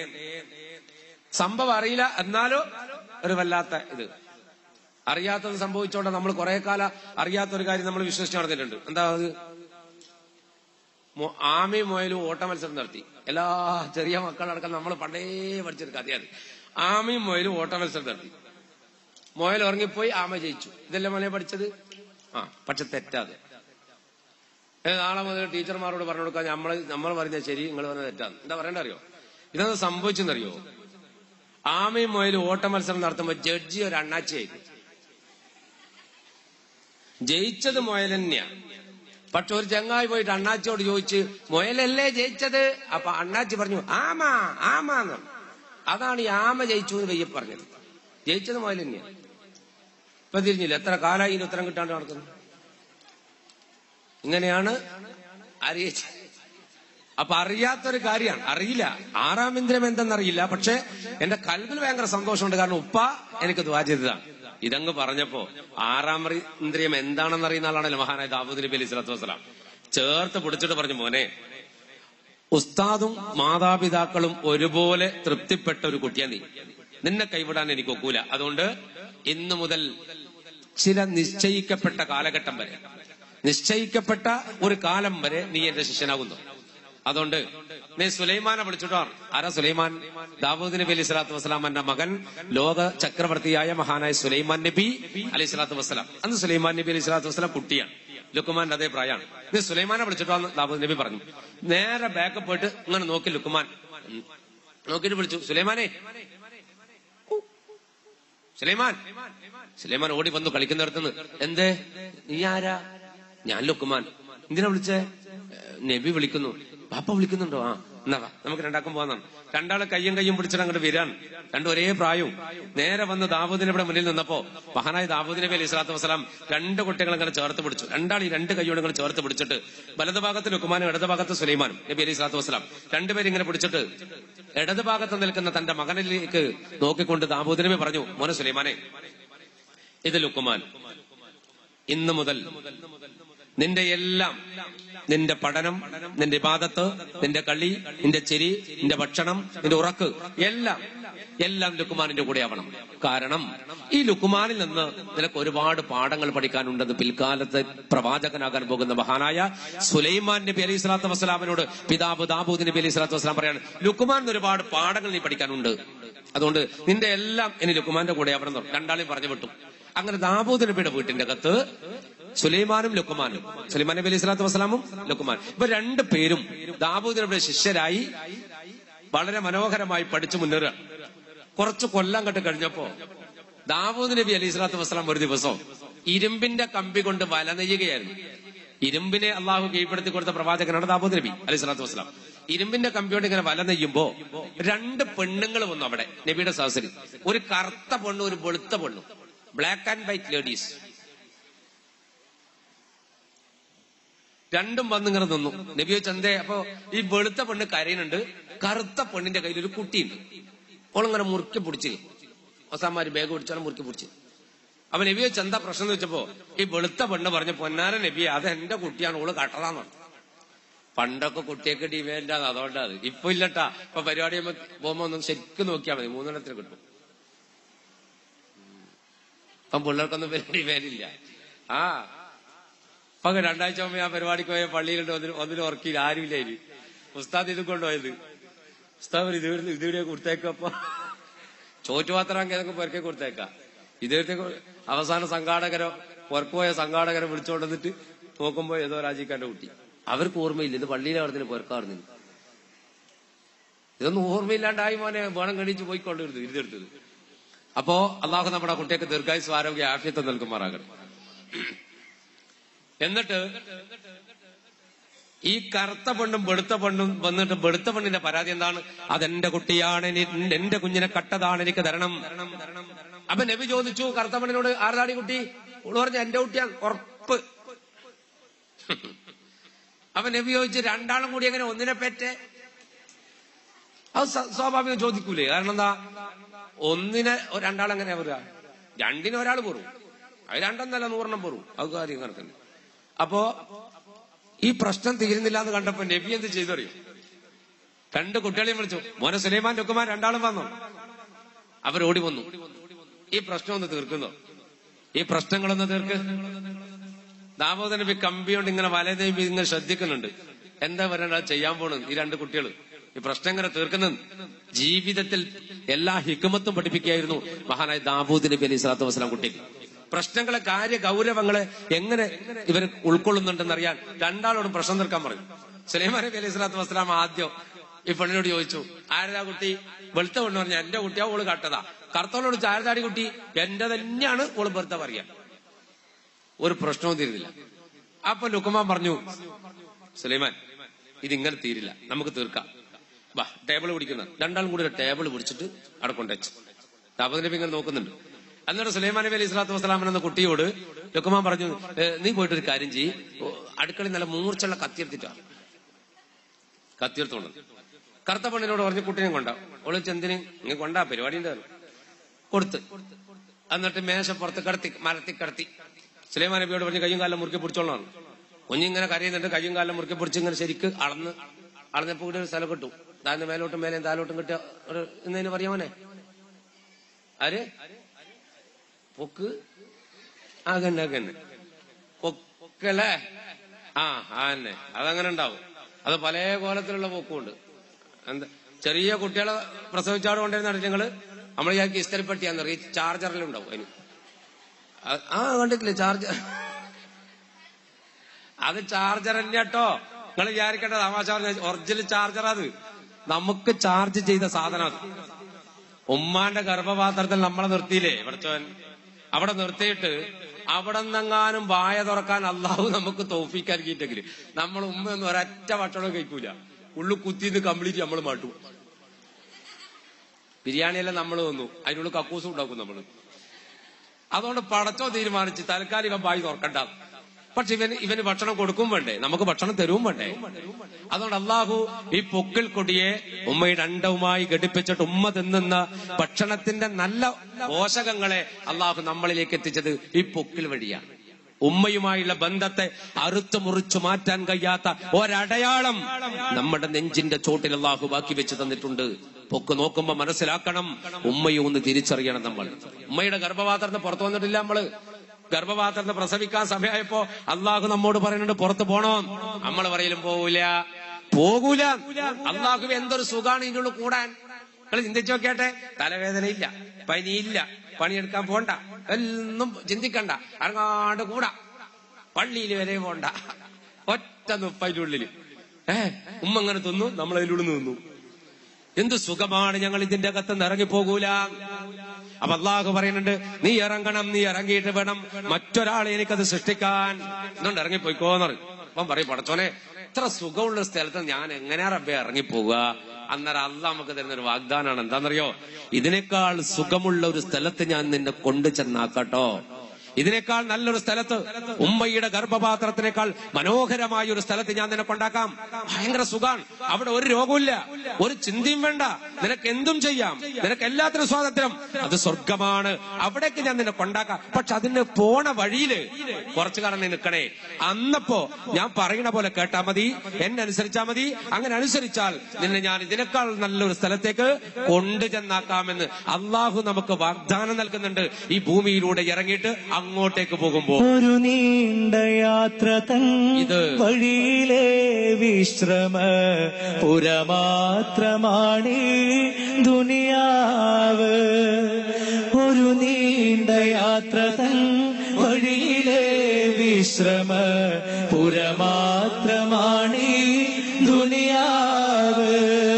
സംഭവം അറിയില്ല എന്നാലോ ഒരു വല്ലാത്ത ഇത് അറിയാത്തത് സംഭവിച്ചോണ്ട് നമ്മൾ കുറെ കാലം അറിയാത്ത ഒരു കാര്യം നമ്മൾ വിശ്വസിച്ച് നടന്നിട്ടുണ്ട് എന്താ അത് മൊ- ആമയും മുയലും ഓട്ട മത്സരം നടത്തി എല്ലാ ചെറിയ മക്കളടക്കം നമ്മൾ പണ്ടേ പഠിച്ചൊരു കഥയാണ് ആമയും മുയലും ഓട്ട മത്സരം നടത്തി മുയൽ ഉറങ്ങിപ്പോയി ആമ ജയിച്ചു ഇതല്ലേ മോനെ പഠിച്ചത് ആ പക്ഷെ തെറ്റാതെ ഏ, നാളെ മുതൽ ടീച്ചർമാരോട് പറഞ്ഞു കൊടുക്കാൻ നമ്മൾ നമ്മൾ പറഞ്ഞ ശരി നിങ്ങൾ പറഞ്ഞ തെറ്റാണ് എന്താ പറയണ്ട അറിയോ ഇതെന്താ സംഭവിച്ചെന്നറിയോ ആമയും മുയലും ഓട്ട മത്സരം നടത്തുമ്പോൾ ജഡ്ജി ഒരു അണ്ണാച്ചിയായിരുന്നു ജയിച്ചത് മുയൽ തന്നെയാണ് പക്ഷെ ഒരു ചങ്ങായി പോയിട്ട് അണ്ണാച്ചിയോട് ചോദിച്ച് മുയലല്ലേ ജയിച്ചത് അപ്പൊ അണ്ണാച്ചി പറഞ്ഞു ആമ ആമ എന്ന് പറഞ്ഞു. അതാണ് ഈ ആമ ജയിച്ചു എന്ന് പയ്യെ പറഞ്ഞത് ജയിച്ചത് മുയൽ തന്നെയാണ് ഇപ്പൊ തിരിഞ്ഞില്ല എത്ര കാലായി ഇതിന് ഉത്തരം കിട്ടാണ്ട് നടക്കുന്നു ഇങ്ങനെയാണ് അറിയിച്ച അപ്പൊ അറിയാത്തൊരു കാര്യമാണ് അറിയില്ല ആറാം ഇന്ദ്രിയം എന്തെന്നറിയില്ല പക്ഷെ എന്റെ കൽവിൽ ഭയങ്കര സന്തോഷമുണ്ട് കാരണം ഉപ്പ എനിക്ക് ദ്വാ ചെയ്തതാണ് ഇതങ്ങ് പറഞ്ഞപ്പോ ആറാം റി- ഇന്ദ്രിയം എന്താണെന്ന് അറിയുന്ന ആളാണല്ലോ മഹാനായ ദാവൂദ് നബി അലൈഹി സ്വലാത്തു വസ്സലാം ചേർത്ത് പിടിച്ചിട്ട് പറഞ്ഞു മോനെ ഉസ്താദും മാതാപിതാക്കളും ഒരുപോലെ തൃപ്തിപ്പെട്ട ഒരു കുട്ടിയാ നീ നിന്നെ കൈവിടാൻ എനിക്ക് ഒക്കൂല അതുകൊണ്ട് ഇന്നു മുതൽ ചില നിശ്ചയിക്കപ്പെട്ട കാലഘട്ടം വരെ നിശ്ചയിക്കപ്പെട്ട ഒരു കാലം വരെ നീ എന്റെ ശിഷ്യനാകുന്നു അതുകൊണ്ട് നീ സുലൈമാനെ വിളിച്ചിട്ടോ ആരാ സുലൈമാൻ ദാവൂദ് നബി അലൈഹി സ്വലാത്തു വസ്സലാമന്റെ മകൻ ലോക ചക്രവർത്തിയായ മഹാനായ സുലൈമാൻ നബി അലൈഹി സ്വലാത്തു വസ്സലാം അന്ന് സുലൈമാൻ നബി അലൈഹി സ്വലാത്തു വസ്സലാം കുട്ടിയാണ് ലുക്കുമാന്റെ അതേ പ്രായമാണ് നീ സുലൈമാനെ വിളിച്ചിട്ടോ എന്ന് ദാവൂദ് നബി പറഞ്ഞു നേരെ ബാക്ക് പോയിട്ട് ഇങ്ങനെ നോക്കി ലുക്കുമാൻ ഉം. നോക്കിയിട്ട് വിളിച്ചു സുലൈമാനെ സുലൈമാൻ സുലൈമാൻ ഓടി വന്നു കളിക്കുന്നിടത്തുനിന്ന് എന്തേ നീ ആരാ ഞാൻ ലുക്കുമാൻ എന്തിനാ വിളിച്ചേ "ഏ, നബി വിളിക്കുന്നു പാപ്പ വിളിക്കുന്നുണ്ടോ ആ എന്നാ വാ, നമുക്ക് രണ്ടാക്കും പോകാന്നാണ് രണ്ടാളെ കയ്യും കയ്യും പിടിച്ചിട്ട് അങ്ങോട്ട് വരാൻ രണ്ടും ഒരേ പ്രായവും നേരെ വന്ന് ദാവൂദ് നബിയുടെ മുന്നിൽ നിന്നപ്പോ മഹാനായ ദാവൂദ് നബി അലൈഹി സ്വലാത്തു വസ്സലാം രണ്ട് കുട്ടികളെ അങ്ങനെ ചേർത്ത് പിടിച്ചു രണ്ടാൾ ഈ രണ്ട് കൈയോടെ ഇങ്ങനെ ചേർത്ത് പിടിച്ചിട്ട് വലത് ഭാഗത്ത് ലുക്കുമാനും ഇടത് ഭാഗത്ത് സുലൈമാനും നബി അലൈഹി സ്വലാത്തു വസ്സലാം രണ്ടുപേരും ഇങ്ങനെ പിടിച്ചിട്ട് ഇടത് ഭാഗത്ത് നിൽക്കുന്ന തന്റെ മകനിലേക്ക് നോക്കിക്കൊണ്ട് ദാവൂദ് നബി പറഞ്ഞു മോനെ സുലൈമാനെ ഇത് ലുക്കുമാൻ ഇന്ന് മുതൽ നിന്റെ എല്ലാം നിന്റെ പഠനം നിന്റെ ഇബാദത്ത് നിന്റെ കളി നിന്റെ ചെരി നിന്റെ ഭക്ഷണം നിന്റെ ഉറക്ക് എല്ലാം എല്ലാം ലുക്കുമാനിന്റെ കൂടെ ആവണം കാരണം ഈ ലുക്കുമാനിൽ നിന്ന് നിനക്ക് ഒരുപാട് പാഠങ്ങൾ പഠിക്കാനുണ്ടെന്ന് പിൽക്കാലത്ത് പ്രവാചകനാകാൻ പോകുന്ന മഹാനായ സുലൈമാൻ നബി അലൈഹി സ്വലാത്തു വസ്സലാമിനോട് പിതാവ് ദാബൂദ് നബി അലൈഹി സ്വലാത്തു വസ്സലാം പറയാണ് ലുക്കുമാൻ ഒരുപാട് പാഠങ്ങൾ നീ പഠിക്കാനുണ്ട് അതുകൊണ്ട് നിന്റെ എല്ലാം ഇനി ലുക്കുമാന്റെ കൂടെ ആവണം എന്ന് പറഞ്ഞു. രണ്ടാളെയും പറഞ്ഞു വിട്ടു അങ്ങനെ ദാബൂദ് നബിയുടെ വീട്ടിന്റെ അകത്ത് സുലൈമാനും ലുക്കുമാനും സുലൈമാൻ നബി അലൈഹി സ്വലാത്തു വസ്സലാമും ലുക്കുമാൻ ഇപ്പൊ രണ്ടു പേരും ദാബൂദ് നബിയുടെ ശിഷ്യരായി വളരെ മനോഹരമായി പഠിച്ചു മുന്നേറുകയാണ് കുറച്ച് കൊല്ലം കണ്ട് കഴിഞ്ഞപ്പോ ദാവൂദ് നബി അലൈഹി സ്വലാത്തു വസ്സലാം ഒരു ദിവസം ഇരുമ്പിന്റെ കമ്പി കൊണ്ട് വല നെയ്യുകയായിരുന്നു ഇരുമ്പിനെ അള്ളാഹു കീഴ്പ്പെടുത്തി കൊടുത്ത പ്രവാചകനാണ് ദാവൂദ് നബി അലൈഹി സ്വലാത്തു വസ്സലാം ഇരുമ്പിന്റെ കമ്പിയോട് ഇങ്ങനെ വല നെയ്യുമ്പോ രണ്ട് പെണ്ണുങ്ങൾ വന്നു അവിടെ നബിയുടെ സഹസരി ഒരു കറുത്ത പെണ്ണും ഒരു വെളുത്ത പെണ്ണും ബ്ലാക്ക് ആൻഡ് വൈറ്റ് ലേഡീസ് രണ്ടും വന്നിങ്ങനെ നിന്നു നബിയോ ചന്തേ അപ്പൊ ഈ വെളുത്ത പെണ്ണ് കരയുന്നുണ്ട് കറുത്ത പെണ്ണിന്റെ കയ്യിൽ ഒരു കുട്ടിയുണ്ട് ഓളിങ്ങനെ മുറുക്കി പിടിച്ച് ഒസാമാര് ബാഗ് പിടിച്ചാലും മുറുക്കി പിടിച്ച് അപ്പൊ നബിയോ ചന്ത പ്രശ്നം എന്ന് വെച്ചപ്പോ ഈ വെളുത്ത പെണ്ണ് പറഞ്ഞ പൊന്നാര നബിയെ അത് എന്റെ കുട്ടിയാണ് ഓള് കട്ടതാന്ന് പറഞ്ഞു പണ്ടൊക്കെ കുട്ടിയൊക്കെ ഡിമാൻഡ് ആണ് അതുകൊണ്ടാണ് ഇപ്പൊ ഇല്ലട്ടാ ഇപ്പൊ പരിപാടി പോകുമ്പോ ഒന്നും ശരിക്കും നോക്കിയാൽ മതി മൂന്നെണ്ണത്തിന് കിട്ടും ഇപ്പം പിള്ളേർക്കൊന്നും വലിയ ഡിമാൻഡ് ഇല്ല ആ ഇപ്പൊ രണ്ടാഴ്ച മുമ്പ് ഞാൻ പരിപാടിക്ക് പോയ പള്ളിയിലുണ്ട് ഒന്നിന് ഒന്നിനും ഉറക്കിയില്ല ആരുമില്ല ഇനി ഉസ്താദ് ഇത് കൊണ്ടുപോയത് ഉസ്താദ് ഇത് ഇതിവിടെ കൊടുത്തേക്കപ്പൊ ചോറ്റുപാത്രം ഏതൊക്കെ പുറക്കെ കൊടുത്തേക്കാം ഇദ്ദേഹത്തെ അവസാന സംഘാടകരോ പുറക്ക് പോയ സംഘാടകരെ വിളിച്ചുകൊണ്ട് വന്നിട്ട് നോക്കുമ്പോ ഏതോ രാജിക്കാന്റെ കുട്ടി അവർക്ക് ഓർമ്മയില്ല ഇത് പള്ളിയിലെ അവിടെ പുറക്കാറുന്നു ഇതൊന്നും ഓർമ്മയില്ലാണ്ടായി മോനെ വേണം കണിച്ച് പോയിക്കൊണ്ടിരുന്നു ഇരുതെടുത്തത് അപ്പോ അള്ളാഹു നമ്മുടെ കുട്ടിയൊക്കെ ദീർഘായുസ് ആരോഗ്യ ആഫ്യത്വം നൽകുമാറാകട്ടെ എന്നിട്ട് ഈ കറുത്ത പെണ്ണും വെളുത്ത പെണ്ണും വന്നിട്ട് വെളുത്ത പെണ്ണിന്റെ പരാതി എന്താണ് അതെന്റെ കുട്ടിയാണ് എനി- എന്റെ കുഞ്ഞിനെ കട്ടതാണ് എനിക്ക് തരണം അപ്പൊ നബി ചോദിച്ചു കറുത്ത പെണ്ണിനോട് ആർദാടി കുട്ടി ഓള് പറഞ്ഞു എന്റെ കുട്ടിയാണ് ഉറപ്പ് അപ്പൊ നബി ചോദിച്ചു രണ്ടാളും കൂടി എങ്ങനെ ഒന്നിനെ പെറ്റേ അത് സ്വ- സ്വാഭാവികം ചോദിക്കൂലേ കാരണം എന്താ ഒന്നിനെ രണ്ടാളെങ്ങനെ വരിക രണ്ടിന് ഒരാൾ പോറും അത് രണ്ടെന്നല്ല നൂറെണ്ണം പോറും അത് കാര്യം കണക്കന്നെ അപ്പോ ഈ പ്രശ്നം തീരുന്നില്ല എന്ന് കണ്ടപ്പോ നബി എന്ത് ചെയ്തു അറിയോ രണ്ട് കുട്ടികളെയും വിളിച്ചു മോനെ സുലൈമാൻ ലുക്കുമാൻ രണ്ടാളും വന്നു അവരോടി വന്നു ഈ പ്രശ്നം ഒന്ന് തീർക്കുന്നോ ഈ പ്രശ്നങ്ങളൊന്ന് തീർക്ക് ദാമോദരൻ നബി കമ്പി കൊണ്ട് ഇങ്ങനെ വലതേബി ഇങ്ങനെ ശ്രദ്ധിക്കുന്നുണ്ട് എന്താ പറയണ്ട ചെയ്യാൻ പോണത് ഈ രണ്ട് കുട്ടികൾ ഈ പ്രശ്നം ഇങ്ങനെ തീർക്കുന്നത് ജീവിതത്തിൽ എല്ലാ ഹിക്കുമത്തും പഠിപ്പിക്കുകയായിരുന്നു മഹാനായ ദാബൂദ് നബി അലൈഹി സ്വലാത്തു വസ്സലാം കുട്ടിക്ക് പ്രശ്നങ്ങളെ കാര്യ ഗൗരവങ്ങളെ എങ്ങനെ ഇവർ ഉൾക്കൊള്ളുന്നുണ്ടെന്നറിയാൻ രണ്ടാളോടും പ്രശ്നം തീർക്കാൻ പറയും സുലൈമാൻ നബി അലൈഹി സ്വലാത്തു വസ്സലാം ആദ്യം ഈ പെണ്ണിനോട് ചോദിച്ചു ആരതാ കുട്ടി വെളുത്ത പെണ്ണ് പറഞ്ഞ എന്റെ കുട്ടിയാ ഓള് കട്ടതാ കറുത്തോളോട് ചാരതാടി കുട്ടി എന്റെ തന്നെയാണ് ഓള് വെറുത്ത പറയാ ഒരു പ്രശ്നവും തീരുന്നില്ല അപ്പൊ ലുക്കുമാൻ പറഞ്ഞു സുലൈമാൻ ഇതിങ്ങനെ തീരില്ല നമുക്ക് തീർക്കാം വാ ടേബിൾ പിടിക്കുന്ന രണ്ടാളും കൂടി ഒരു ടേബിൾ പിടിച്ചിട്ട് അവിടെ കൊണ്ടുവച്ചു ദാബദ് നബി ഇങ്ങനെ നോക്കുന്നുണ്ട് അന്നേരം സുലൈമാൻ നബി അലൈഹി സ്വലാത്തു വസ്സലാമൻ എന്ന കുട്ടിയോട് ലുക്കുമാൻ പറഞ്ഞു "ഏ, നീ പോയിട്ട് ഒരു കാര്യം ചെയ്യ് ഓ, അടുക്കളയിൽ നല്ല മൂർച്ചുള്ള കത്തിയെടുത്തിട്ടാ കത്തിയെടുത്തോണ്ട് കറുത്ത പെണ്ണിനോട് പറഞ്ഞു കുട്ടീനെ കൊണ്ടാ ഓള് ചെന്തിന് ഇങ്ങനെ കൊണ്ടാ പരിപാടി ഉണ്ടായിരുന്നു കൊടുത്ത് എന്നിട്ട് മേശപ്പുറത്ത് കടത്തി മരത്തി കടത്തി സുലൈമാൻ നബിയോട് പറഞ്ഞ് കയ്യും കാലം മുറുക്കി പിടിച്ചോളാണ് കുഞ്ഞിങ്ങനെ കരയുന്നുണ്ട് കയ്യും കാലം മുറുക്കി പിടിച്ച് ഇങ്ങനെ ശരിക്ക് അളന്ന് അളന്നപ്പോ കൂടി ഒരു സ്ഥലം കിട്ടും താഴ്ന്ന മേലോട്ടും മേലെയും താലോട്ടും കിട്ടിയ ഒരു എന്നതിന് പറയാമോനെ ആര് പൊക്ക് ആകന്നെ ആകന്നെ പൊക്കല്ലേ ആ ആ തന്നെ അതങ്ങനെ ഉണ്ടാവും അത് പല കോലത്തിലുള്ള പൊക്കുണ്ട് എന്താ ചെറിയ കുട്ടികളെ പ്രസവിച്ചാട് കൊണ്ടിരുന്ന ഞങ്ങള് നമ്മൾ വിചാരിക്കും ഇസ്തരിപ്പട്ടിയാന്ന് പറയും ഈ ചാർജറിലുണ്ടാവും അതിന് ആ- ആ കണ്ടിട്ടില്ലേ ചാർജർ അത് ചാർജർ തന്നെ കേട്ടോ നിങ്ങൾ വിചാരിക്കേണ്ട തമാശ ഒറിജിനൽ ചാർജർ അത് നമുക്ക് ചാർജ് ചെയ്ത സാധനം അത് ഉമ്മാന്റെ ഗർഭപാത്രത്തിൽ നമ്മളെ നിർത്തിയില്ലേ ഇവിടച്ചവൻ അവിടെ നിർത്തിയിട്ട് അവിടെ നിന്നെങ്ങാനും വായ തുറക്കാൻ അള്ളാഹു നമുക്ക് തോഫിക്കാക്കിയിട്ടെങ്കിൽ നമ്മൾ ഉമ്മയൊന്നും ഒരൊറ്റ ഭക്ഷണം കഴിക്കൂല ഉള്ളു കുത്തിന്ന് കംപ്ലീറ്റ് നമ്മൾ മാട്ടും ബിരിയാണിയെല്ലാം നമ്മൾ തന്നു അതിനുള്ളിൽ കക്കൂസും ഉണ്ടാക്കും നമ്മൾ അതുകൊണ്ട് പടച്ചോ തീരുമാനിച്ച് തൽക്കാലം ഇവൻ വായി തുറക്കണ്ട പക്ഷെ ഇവന് ഇവന് ഭക്ഷണം കൊടുക്കും വേണ്ടേ നമുക്ക് ഭക്ഷണം തരുവും വേണ്ടേ അതുകൊണ്ട് അള്ളാഹു ഈ പൊക്കിൽ കൊടിയെ ഉമ്മയുടെ അണ്ടവുമായി ഘടിപ്പിച്ചിട്ട് ഉമ്മ തിന്നുന്ന ഭക്ഷണത്തിന്റെ നല്ല പോഷകങ്ങളെ അള്ളാഹു നമ്മളിലേക്ക് എത്തിച്ചത് ഈ പൊക്കിൽ വഴിയാണ് ഉമ്മയുമായുള്ള ബന്ധത്തെ അറുത്തു മുറിച്ചു മാറ്റാൻ കഴിയാത്ത ഒരടയാളം നമ്മുടെ നെഞ്ചിന്റെ ചോട്ടിൽ അള്ളാഹു ബാക്കി വെച്ച് തന്നിട്ടുണ്ട് പൊക്ക് നോക്കുമ്പോ മനസ്സിലാക്കണം ഉമ്മയെ ഒന്ന് തിരിച്ചറിയണം നമ്മൾ ഉമ്മയുടെ ഗർഭപാത്രത്തിന് പുറത്തു വന്നിട്ടില്ല നമ്മള് ഗർഭപാത്രത്തിന് പ്രസവിക്കാൻ സമയമായപ്പോ അള്ളാഹു നമ്മോട് പറയുന്നുണ്ട് പുറത്ത് പോണോ നമ്മൾ പറയലും പോകൂല പോകൂല അള്ളാഹു എന്തൊരു സുഖാണ് ഇതിൻ്റെ ഉള്ളിൽ കൂടാൻ നിങ്ങൾ ചിന്തിച്ചു നോക്കിയാട്ടെ തലവേദനയില്ല പനിയില്ല പണിയെടുക്കാൻ പോണ്ട എന്നും ചിന്തിക്കണ്ട അറങ്ങാണ്ട് കൂടാ പള്ളിയിൽ വരെ പോണ്ട ഒറ്റ നുപ്പതിന്റെ ഉള്ളില് ഏ ഉമ്മ അങ്ങനെ തിന്നു നമ്മൾ അതിലുള്ളിൽ നിന്നു എന്ത് സുഖമാണ് ഞങ്ങൾ ഇതിന്റെ അകത്ത് നിന്ന് ഇറങ്ങിപ്പോകൂല അപ്പൊ അള്ളാഹു പറയുന്നുണ്ട് നീ ഇറങ്ങണം നീ ഇറങ്ങിയിട്ട് വേണം മറ്റൊരാളെ എനിക്കത് സൃഷ്ടിക്കാൻ എന്നുകൊണ്ട് ഇറങ്ങിപ്പോയിക്കോന്ന് പറയും അപ്പം പറയും പടച്ചോനെ ഇത്ര സുഖമുള്ള സ്ഥലത്ത് ഞാൻ എങ്ങനെയാ റബ്ബെ ഇറങ്ങിപ്പോവുക അന്നേരം അല്ല നമുക്ക് തരുന്ന ഒരു വാഗ്ദാനാണ് എന്താണെന്നറിയോ ഇതിനേക്കാൾ സുഖമുള്ള ഒരു സ്ഥലത്ത് ഞാൻ നിന്നെ കൊണ്ടു ചെന്നാക്കട്ടോ ഇതിനേക്കാൾ നല്ലൊരു സ്ഥലത്ത് ഉമ്മയുടെ ഗർഭപാത്രത്തിനേക്കാൾ മനോഹരമായ ഒരു സ്ഥലത്ത് ഞാൻ നിന്നെ കൊണ്ടാക്കാം ഭയങ്കര സുഖാണ് അവിടെ ഒരു രോഗമില്ല ഒരു ചിന്തയും വേണ്ട നിനക്ക് എന്തും ചെയ്യാം നിനക്ക് എല്ലാത്തിനും സ്വാതന്ത്ര്യം അത് സ്വർഗമാണ് അവിടേക്ക് ഞാൻ നിന്നെ കൊണ്ടാക്കാം പക്ഷെ അതിന് പോണ വഴിയില് കുറച്ചു കാലം നീ നിൽക്കണേ അന്നപ്പോ ഞാൻ പറയണ പോലെ കേട്ടാ മതി എന്നെ അനുസരിച്ചാ മതി അങ്ങനെ അനുസരിച്ചാൽ നിന്നെ ഞാൻ ഇതിനേക്കാൾ നല്ലൊരു സ്ഥലത്തേക്ക് കൊണ്ടു ചെന്നാക്കാമെന്ന് അള്ളാഹു നമുക്ക് വാഗ്ദാനം നൽകുന്നുണ്ട് ഈ ഭൂമിയിലൂടെ ഇറങ്ങിയിട്ട് അങ്ങോട്ടേക്ക് പോകുമ്പോ ഒരു നീണ്ട യാത്ര തൻ ഇത് വഴിയിലെ വിശ്രമ പുരമാത്രമാണ് ദുനിയാവ് ഒരു നീണ്ട യാത്ര തൻ വഴിയിലെ വിശ്രമ പുരമാത്രമാണ് ദുനിയാവ്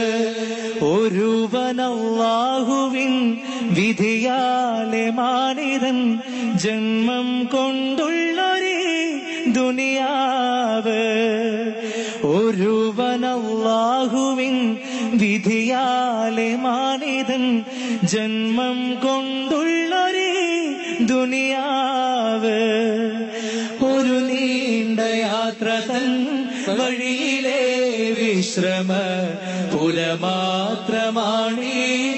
ഒരുവനല്ലാഹുവിൻ വിധിയാലെ മാനിതൻ ജന്മം കൊണ്ടുള്ളൊരു ദുനിയാവ് ഒരുവനല്ലാഹുവിൻ വിധിയാലെ മാനിതൻ ജന്മം കൊണ്ടുള്ളൊരു ദുനിയാവ് ഒരു നീണ്ട യാത്ര തൻ വഴിയിലെ വിശ്രമ പുലമാത്രമാണ്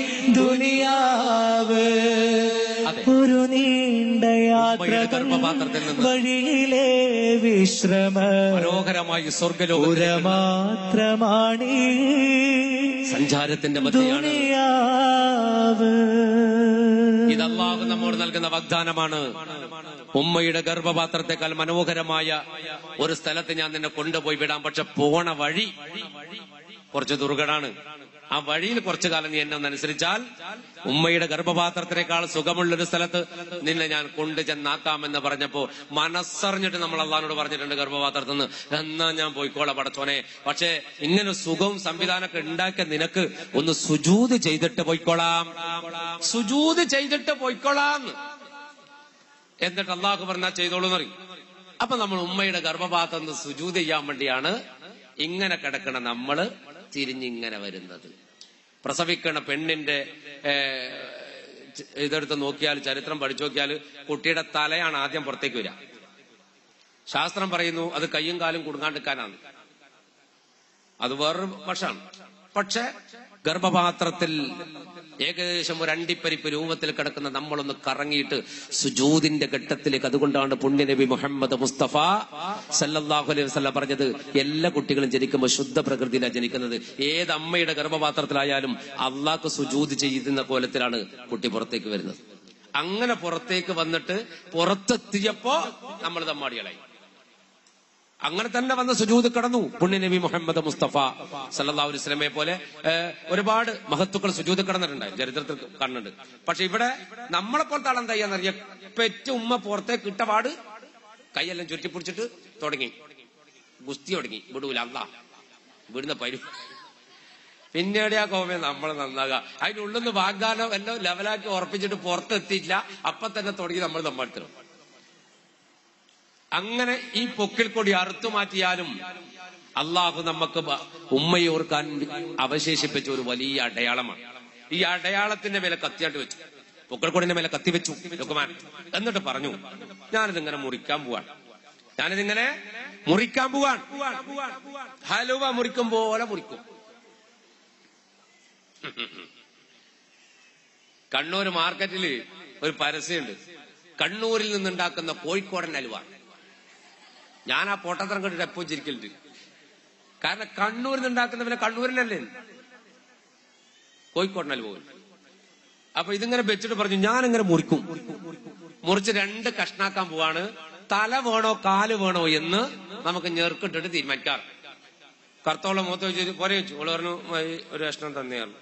ദുനിയാവ് അതെ. ഒരു നീണ്ട യാത്ര ഉമ്മയുടെ തൻ ഗർഭപാത്രത്തിൽ നിന്ന് വഴിയിലെ വിശ്രമ മനോഹരമായി സ്വർഗലോകത്തിലേക്ക് പുരമാത്രമാണ് സഞ്ചാരത്തിന്റെ മധ്യയാണ് ദുനിയാവ് ഇത് അള്ളാഹു നമ്മോട് നൽകുന്ന വാഗ്ദാനമാണ് ഉമ്മയുടെ ഗർഭപാത്രത്തെക്കാൾ മനോഹരമായ ഒരു സ്ഥലത്ത് ഞാൻ നിന്നെ കൊണ്ടുപോയി വിടാം പക്ഷെ പോണ വഴി കുറച്ച് ദുർഘടാണ് ആ വഴിയിൽ കുറച്ചു കാലം നീ എന്നെ ഒന്ന് അനുസരിച്ചാൽ ഉമ്മയുടെ ഗർഭപാത്രത്തിനേക്കാൾ സുഖമുള്ള ഒരു സ്ഥലത്ത് നിന്നെ ഞാൻ കൊണ്ടു ചെന്നാക്കാമെന്ന് പറഞ്ഞപ്പോ മനസ്സറിഞ്ഞിട്ട് നമ്മൾ അള്ളഹാനോട് പറഞ്ഞിട്ടുണ്ട് ഗർഭപാത്രത്തിൽ നിന്ന് എന്നാ ഞാൻ പോയിക്കോളാം പടച്ചോനെ പക്ഷേ ഇങ്ങനെ സുഖവും സംവിധാനമൊക്കെ ഉണ്ടാക്കിയ നിനക്ക് ഒന്ന് സുജൂത് ചെയ്തിട്ട് പോയിക്കോളാം സുജൂത് ചെയ്തിട്ട് പോയിക്കോളാം എന്നിട്ട് അള്ളാഹു പറഞ്ഞാൽ ചെയ്തോളൂ എന്ന് പറയും അപ്പൊ നമ്മൾ ഉമ്മയുടെ ഗർഭപാത്രം സുജൂത് ചെയ്യാൻ വേണ്ടിയാണ് ഇങ്ങനെ കിടക്കണ നമ്മള് തിരിഞ്ഞിങ്ങനെ വരുന്നത് പ്രസവിക്കണ പെണ്ണിന്റെ ഏ, ച- ഇതെടുത്ത് നോക്കിയാൽ ചരിത്രം പഠിച്ചു നോക്കിയാൽ കുട്ടിയുടെ തലയാണ് ആദ്യം പുറത്തേക്ക് വരിക ശാസ്ത്രം പറയുന്നു അത് കയ്യും കാലും കുടുങ്ങാണ്ടിരിക്കാനാണ് അത് വേറൊരു വശമാണ് പക്ഷെ ഗർഭപാത്രത്തിൽ ഏകദേശം ഒരു അണ്ടിപ്പരിപ്പ് രൂപത്തിൽ കിടക്കുന്ന നമ്മളൊന്ന് കറങ്ങിയിട്ട് സുജൂദിന്റെ ഘട്ടത്തിലേക്ക് അതുകൊണ്ടാണ് പുണ്യനബി മുഹമ്മദ് മുസ്തഫ സല്ലല്ലാഹു അലൈഹി വസല്ലം പറഞ്ഞത് എല്ലാ കുട്ടികളും ജനിക്കുമ്പോൾ ശുദ്ധ പ്രകൃതിയിലാണ് ജനിക്കുന്നത് ഏത് അമ്മയുടെ ഗർഭപാത്രത്തിലായാലും അള്ളാഹ്ക്ക് സുജൂദ് ചെയ്യുന്ന കോലത്തിലാണ് കുട്ടി പുറത്തേക്ക് വരുന്നത് അങ്ങനെ പുറത്തേക്ക് വന്നിട്ട് പുറത്തെത്തിയപ്പോ നമ്മൾ തമ്മാടികളായി അങ്ങനെ തന്നെ വന്ന് സുജൂത് കടന്നു പുണ്യനബി മുഹമ്മദ് മുസ്തഫ സല്ലല്ലാഹു അലൈഹി വസല്ലമയെ പോലെ ഏഹ്, ഒരുപാട് മഹത്തുക്കൾ സുജൂത് കടന്നിട്ടുണ്ടായി ചരിത്രത്തിൽ കാണുന്നുണ്ട് പക്ഷെ ഇവിടെ നമ്മളെ പോലത്തെ ആളെന്താ ചെയ്യാന്നറിയ പെറ്റ ഉമ്മ പുറത്തേക്ക് ഇട്ട പാട് കൈയെല്ലാം ചുരുട്ടി പിടിച്ചിട്ട് തുടങ്ങി ഗുസ്തി തുടങ്ങി വിടൂല അല്ല വിടുന്ന പരു പിന്നീട് ആ കോമയെ നമ്മൾ നന്നാകുക അതിന്റെ ഉള്ളിൽ നിന്ന് വാഗ്ദാനം എല്ലാം ലെവലാക്കി ഉറപ്പിച്ചിട്ട് പുറത്തെത്തിയില്ല അപ്പൊ തന്നെ തുടങ്ങി നമ്മൾ നമ്മൾത്തരും അങ്ങനെ ഈ പൊക്കിൽ കൊടി അറുത്തു മാറ്റിയാലും അള്ളാഹു നമുക്ക് ബ- ഉമ്മയെ ഓർക്കാൻ അവശേഷിപ്പിച്ച ഒരു വലിയ അടയാളമാണ് ഈ അടയാളത്തിന്റെ മേലെ കത്തിയാട്ട് വെച്ചു പൊക്കിൾക്കൊടിന്റെ മേലെ കത്തി വെച്ചു ലുക്കുമാൻ എന്നിട്ട് പറഞ്ഞു ഞാനിതിങ്ങനെ മുറിക്കാൻ പോവാണ് ഞാനിതിങ്ങനെ മുറിക്കാൻ പോവാൻ ഹലുവ മുറിക്കും പോലെ മുറിക്കും കണ്ണൂർ മാർക്കറ്റിൽ ഒരു പരസ്യമുണ്ട് കണ്ണൂരിൽ നിന്നുണ്ടാക്കുന്ന കോഴിക്കോടൻ ഹലുവ ഞാൻ ആ പൊട്ടത്തരം കണ്ടിട്ട് എപ്പോ ചിരിക്കലുണ്ട് കാരണം കണ്ണൂരിൽ നിന്ന് ഉണ്ടാക്കുന്നവനെ കണ്ണൂരിലല്ലേ കോഴിക്കോടിനല്ല പോകും അപ്പൊ ഇതിങ്ങനെ വെച്ചിട്ട് പറഞ്ഞു ഞാനിങ്ങനെ മുറിക്കും മുറിച്ച് രണ്ട് കഷ്ണാക്കാൻ പോവാണ് തല വേണോ കാല് വേണോ എന്ന് നമുക്ക് ഞെർക്കിട്ടിട്ട് തീരുമാനിക്കാം കറുത്തോളം മൂത്ത വെച്ച് പോരെ വെച്ചു ഓള് പറഞ്ഞു "മതി, ഒരു കഷ്ണം തന്നെയാണ്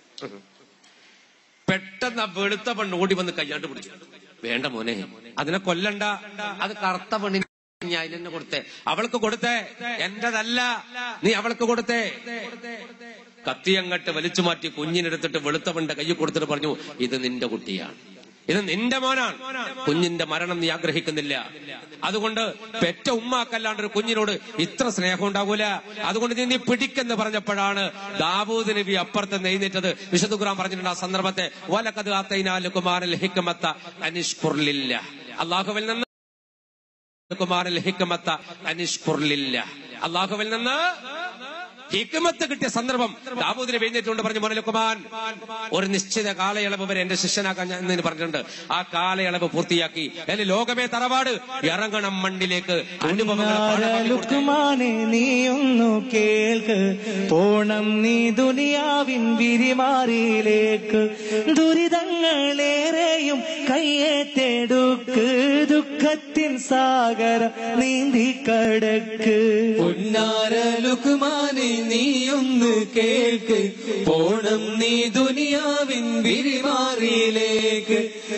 പെട്ടെന്ന് ആ വെളുത്ത പെണ്ണ് ഓടി വന്ന് കയ്യാണ്ട് പിടിച്ചു വേണ്ട മോനെ അതിനെ കൊല്ലണ്ട അത് കറുത്ത പെണ്ണിന് ഞാൻ അതിനെ കൊടുത്തേ അവൾക്ക് കൊടുത്തേ എന്റേതല്ല നീ അവൾക്ക് കൊടുത്തേ കത്തിയങ്ങട്ട് വലിച്ചു മാറ്റി കുഞ്ഞിനെടുത്തിട്ട് വെളുത്തവന്റെ കൈ കൊടുത്തിട്ട് പറഞ്ഞു ഇത് നിന്റെ കുട്ടിയാണ് ഇത് നിന്റെ മോനാണ് കുഞ്ഞിന്റെ മരണം നീ ആഗ്രഹിക്കുന്നില്ല അതുകൊണ്ട് പെറ്റ ഉമ്മാക്കല്ലാണ്ട് ഒരു കുഞ്ഞിനോട് ഇത്ര സ്നേഹം ഉണ്ടാകൂല അതുകൊണ്ട് നീ നീ പിടിക്കെന്ന് പറഞ്ഞപ്പോഴാണ് ദാവൂദ് നബി അപ്പുറത്ത് നെയ്ന്നേറ്റത് വിശുദ്ധ ഖുർആൻ പറഞ്ഞിട്ടുണ്ട് ആ സന്ദർഭത്തെ വലക്കത് ആത്തൈനാല് കുമാരൽ ഹിക്കമത്ത അനിഷ്കുറില്ല അള്ളാഹുവിൽ നിന്ന് കുമാരൽ ഹിക്കമത്ത അനിഷ്കുറില്ല അള്ളാഹുവിൽ നിന്ന് ഹിക്മത്ത് കിട്ടിയ സന്ദർഭം ദാവൂദിനെ എഴുന്നേറ്റുകൊണ്ട് പറഞ്ഞു മോനലുക്കുമാൻ ഒരു നിശ്ചിത കാലയളവ് വരെ എന്റെ ശിഷ്യനാക്കാൻ ഞാൻ എന്ന് പറഞ്ഞിട്ടുണ്ട് ആ കാലയളവ് പൂർത്തിയാക്കി എന്റെ ലോകമേ തറവാട് ഇറങ്ങണം മണ്ണിലേക്ക് അനുഭവങ്ങൾ പാഠമാക്കി കൊടുത്തു. ലുക്കുമാനെ നീയൊന്നു കേൾക്ക് പോണം നീ ദുനിയാവിൻ വിരിമാറിയിലേക്ക് ദുരിതങ്ങളേറെയും കയ്യേറ്റെടുക്ക് ദുഃഖത്തിൻ സാഗരം നീന്തി കടക്ക് പൊന്നാര ലുക്മാനെ നീയൊന്ന് കേൾക്ക് പോണം നീ ദുനിയാവിൻ വിരിമാറിയിലേക്ക്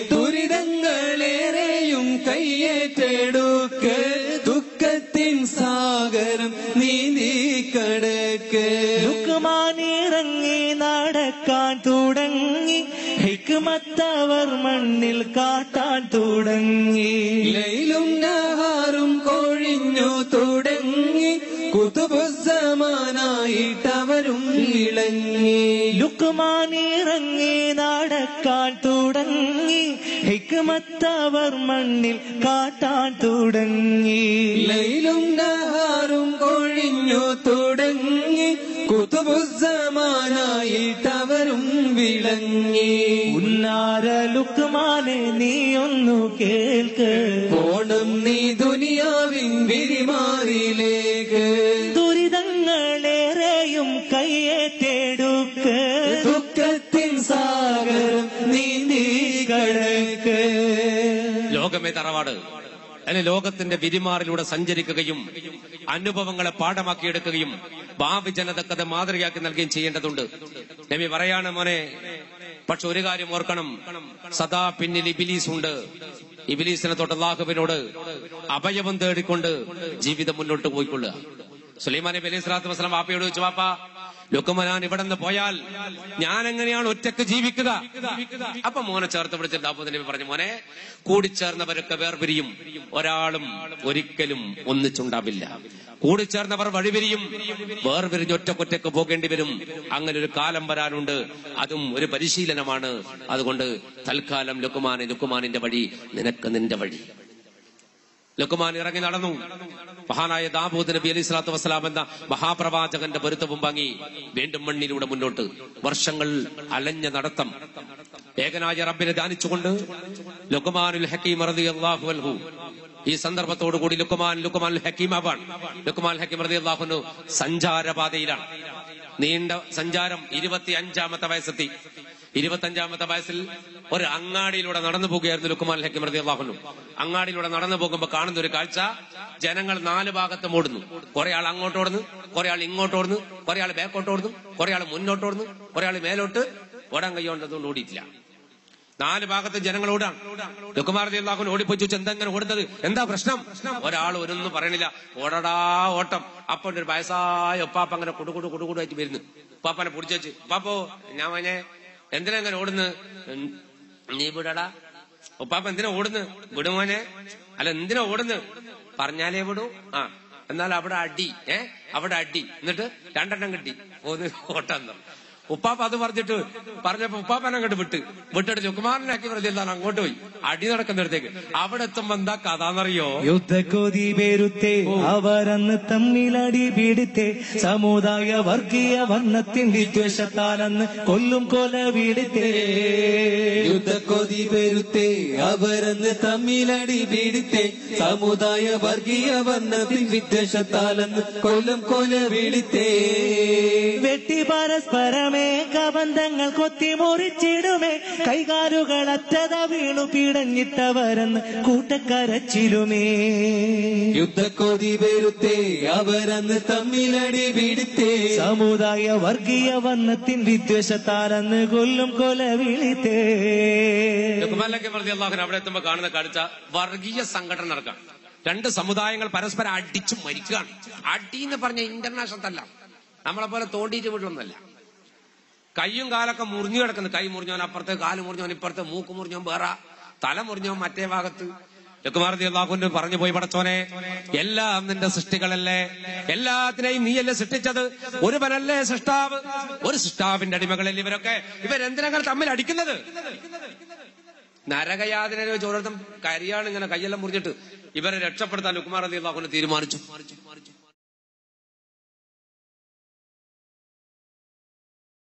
ദുരിതങ്ങളേറെയും കയ്യേറ്റെടുക്ക് ദുഃഖത്തിൻ സാഗരം നീന്തി കടക്ക് ലുക്കുമാനിറങ്ങി നടക്കാൻ തുടങ്ങി ഹിക്മത്തവർ മണ്ണിൽ കാട്ടാൻ തുടങ്ങി ലൈലും നഹാറും കൊഴിഞ്ഞു തുടങ്ങി കുതുബുസമാനായിട്ടവരും ഇളങ്ങി ലുക്കുമാനിറങ്ങി നടക്കാൻ തുടങ്ങി ഹിക്മത്തവർ മണ്ണിൽ കാട്ടാൻ തുടങ്ങി ലൈലും നഹാറും കൊഴിഞ്ഞു തുടങ്ങി കുതുബുസമാനായിട്ടവരും വിളങ്ങി ഉന്നാര ലുക്കുമാനെ നീയൊന്നു കേൾക്ക് പോണം നീ ദുനിയാവിൻ വിരിമാറിയിലേക്ക് ദുരിതങ്ങളേറെയും കയ്യേറ്റെടുക്ക് ദുഃഖത്തിൻ സാഗരം നീന്തി കടക്ക് ലോകമേ തറവാട് അല്ലെ ലോകത്തിന്റെ വിരിമാറിലൂടെ സഞ്ചരിക്കുകയും അനുഭവങ്ങളെ പാഠമാക്കിയെടുക്കുകയും ഭാവി ജനതക്കത് മാതൃകയാക്കി നൽകുകയും ചെയ്യേണ്ടതുണ്ട് നബി പറയാണ് മോനെ പക്ഷെ ഒരു കാര്യം ഓർക്കണം സദാ പിന്നിൽ ഇബിലീസ് ഉണ്ട് ഇബിലീസിനെ തൊട്ട് അള്ളാഹുവിനോട് അഭയവും തേടിക്കൊണ്ട് ജീവിതം മുന്നോട്ട് പോയിക്കൊള്ളുക സുലൈമാൻ നബി അലൈഹി സ്വലാത്തു വസ്സലാം വാപ്പയോട് ചോദിച്ചു വാപ്പ ലുക്കുമനാൻ ഇവിടെ നിന്ന് പോയാൽ ഞാൻ എങ്ങനെയാണ് ഒറ്റക്ക് ജീവിക്കുക അപ്പൊ മോനെ ചേർത്ത് പിടിച്ചിട്ട് ദാവൂദ് നബി പറഞ്ഞു മോനെ കൂടിച്ചേർന്നവരൊക്കെ വേർപിരിയും ഒരാളും ഒരിക്കലും ഒന്നിച്ചുണ്ടാവില്ല കൂടിച്ചേർന്നവർ വഴിപിരിയും വേർപിരിഞ്ഞ് ഒറ്റക്കൊറ്റക്ക് പോകേണ്ടി വരും അങ്ങനെ ഒരു കാലം വരാനുണ്ട് അതും ഒരു പരിശീലനമാണ് അതുകൊണ്ട് തൽക്കാലം ലുക്കുമാനെ ലുക്കുമാനിന്റെ വഴി നിനക്ക് നിന്റെ വഴി ലുക്കുമാൻ ഇറങ്ങി നടന്നു മഹാനായ ദാബൂദ് നബി അലൈഹി സ്വലാത്തു വസ്സലാം എന്ന മഹാപ്രവാചകന്റെ പൊരുത്തവും വാങ്ങി വീണ്ടും മണ്ണിലൂടെ മുന്നോട്ട് വർഷങ്ങൾ അലഞ്ഞ നടത്തം ഏകനായ റബ്ബിനെ ധ്യാനിച്ചുകൊണ്ട് ലുക്കുമാനുൽ ഹക്കീം റളിയല്ലാഹു അൻഹു ഈ സന്ദർഭത്തോടു കൂടി ലുക്കുമാൻ ലുക്കുമാൻ ഹക്കീമാവാൻ ലുക്കുമാൻ ഹക്കീം റളിയല്ലാഹു സഞ്ചാരപാതയിലാണ് നീണ്ട സഞ്ചാരം ഇരുപത്തി അഞ്ചാമത്തെ വയസ്സെത്തി ഇരുപത്തഞ്ചാമത്തെ വയസ്സിൽ ഒരു അങ്ങാടിയിലൂടെ നടന്നു പോകുകയായിരുന്നു ലുക്കുമാൻ ഹക്കിം റതി അള്ളാഹുനു അങ്ങാടിയിലൂടെ നടന്നു പോകുമ്പോൾ കാണുന്ന ഒരു കാഴ്ച ജനങ്ങൾ നാല് ഭാഗത്തും ഓടുന്നു കുറെ ആൾ അങ്ങോട്ട് ഓടുന്നു കുറെ ആൾ ഇങ്ങോട്ട് ഓടുന്നു കുറെ ആൾ ബാക്കോട്ട് ഓടുന്നു കുറെ ആൾ മുന്നോട്ട് ഓടുന്നു കുറെ ആൾ മേലോട്ട് ഓടാൻ കൈകൊണ്ടതുകൊണ്ട് ഓടിയിട്ടില്ല നാല് ഭാഗത്ത് ജനങ്ങൾ ഓടാണ് ലുക്കുമാർ അള്ളാഹുൻ ഓടിപ്പോയി ചോദിച്ചു എന്താ ഇങ്ങനെ ഓടുന്നത് എന്താ പ്രശ്നം ഒരാൾ ഒരൊന്നും പറയണില്ല ഓടടാ ഓട്ടം അപ്പോൾ ഒരു വയസ്സായ ഒപ്പാപ്പ അങ്ങനെ കുടുകുടു കുടുകുടായിട്ട് വരുന്നു ഉപ്പാപ്പനെ പിടിച്ചു വെച്ച് ഉപ്പാപ്പോ ഞാൻ മനെ എന്തിനാ ഇങ്ങനെ ഓടുന്നു ഉം, നീ വിടടാ ഉപ്പാപ്പ എന്തിനാ ഓടുന്നു വിടുമോനെ അല്ല എന്തിനാ ഓടുന്നു പറഞ്ഞാലേ വിടൂ ആ എന്നാൽ അവിടെ അടി ഏ അവിടെ അടി എന്നിട്ട് രണ്ടെണ്ണം കിട്ടി ഒന്ന് ഓട്ടം ഉപ്പാപ്പ അത് പറഞ്ഞിട്ട് പറഞ്ഞപ്പോ ഉപ്പാപ്പനെ അങ്ങോട്ട് വിട്ട് വിട്ടിട്ട് ലുക്കുമാരനാക്കി പറഞ്ഞാൽ അങ്ങോട്ട് പോയി അടി നടക്കുന്നിടത്തേക്ക് അവിടെ എത്തുമ്പോ എന്താ കഥ എന്നറിയോ യുദ്ധക്കൊതി പേരുത്തെ അവരന്ന് തമ്മിലടി പീഡിത്തെ സമുദായ വർഗീയ വർണ്ണത്തിൻ വിദ്വേഷത്താലന്ന് കൊല്ലും കൊല വീടിത്തെ യുദ്ധക്കൊതി പെരുത്തെ അവരന്ന് തമ്മിലടി പീഡിത്തെ സമുദായ വർഗീയ വർണ്ണത്തിൽ വിദ്വേഷത്താലെന്ന് കൊല്ലം കൊല വീടിത്തേ വെട്ടി പരസ്പരമേ കബന്ധങ്ങൾ കൊത്തി മുറിച്ചിടുമേ കൈകാലുകൾ അറ്റത വീണു പീടഞ്ഞിട്ടവരെന്ന് കൂട്ടക്കരച്ചിലുമേ യുദ്ധക്കൊതി പെരുത്തെ അവരന്ന് തമ്മിലടി പീഡിത്തേ സമുദായ വർഗീയ വർണ്ണത്തിൻ വിദ്വേഷത്താലന്ന് കൊല്ലും കൊല വിളിത്തേ ലുക്കുമാരനൊക്കെ പറഞ്ഞ അള്ളാഹുൻ അവിടെ എത്തുമ്പോ കാണുന്ന കാഴ്ച വർഗീയ സംഘടന നടക്കാം രണ്ട് സമുദായങ്ങൾ പരസ്പരം അടിച്ചു മരിക്കുകയാണ് അടി എന്ന് പറഞ്ഞ ഇന്റർനാഷണൽ അല്ല നമ്മളെ പോലെ തോണ്ടിയിട്ട് വീട്ടിലൊന്നല്ല കയ്യും കാലൊക്കെ മുറിഞ്ഞു കിടക്കുന്നു കൈ മുറിഞ്ഞവൻ അപ്പുറത്ത് കാല് മുറിഞ്ഞവൻ ഇപ്പുറത്ത് മൂക്ക് മുറിഞ്ഞവൻ വേറെ തല മുറിഞ്ഞവൻ മറ്റേ ഭാഗത്ത് ലുക്കുമാർദി അള്ളാഹുന്റെ പറഞ്ഞു പോയി പടച്ചോനെ എല്ലാം നിന്റെ സൃഷ്ടികളല്ലേ എല്ലാത്തിനെയും നീയല്ലേ സൃഷ്ടിച്ചത് ഒരുവനല്ലേ സൃഷ്ടാവ് ഒരു സൃഷ്ടാവിന്റെ അടിമകളല്ലേ ഇവരൊക്കെ ഇവരെന്തിനങ്ങൾ തമ്മിൽ അടിക്കുന്നത് നരകയാതന ചോരത്തും കരിയാണ് ഇങ്ങനെ കൈയെല്ലാം മുറിഞ്ഞിട്ട് ഇവരെ രക്ഷപ്പെടുത്താൻ ലുക്കുമാർ അലി അള്ളാഹുനെ തീരുമാനിച്ചു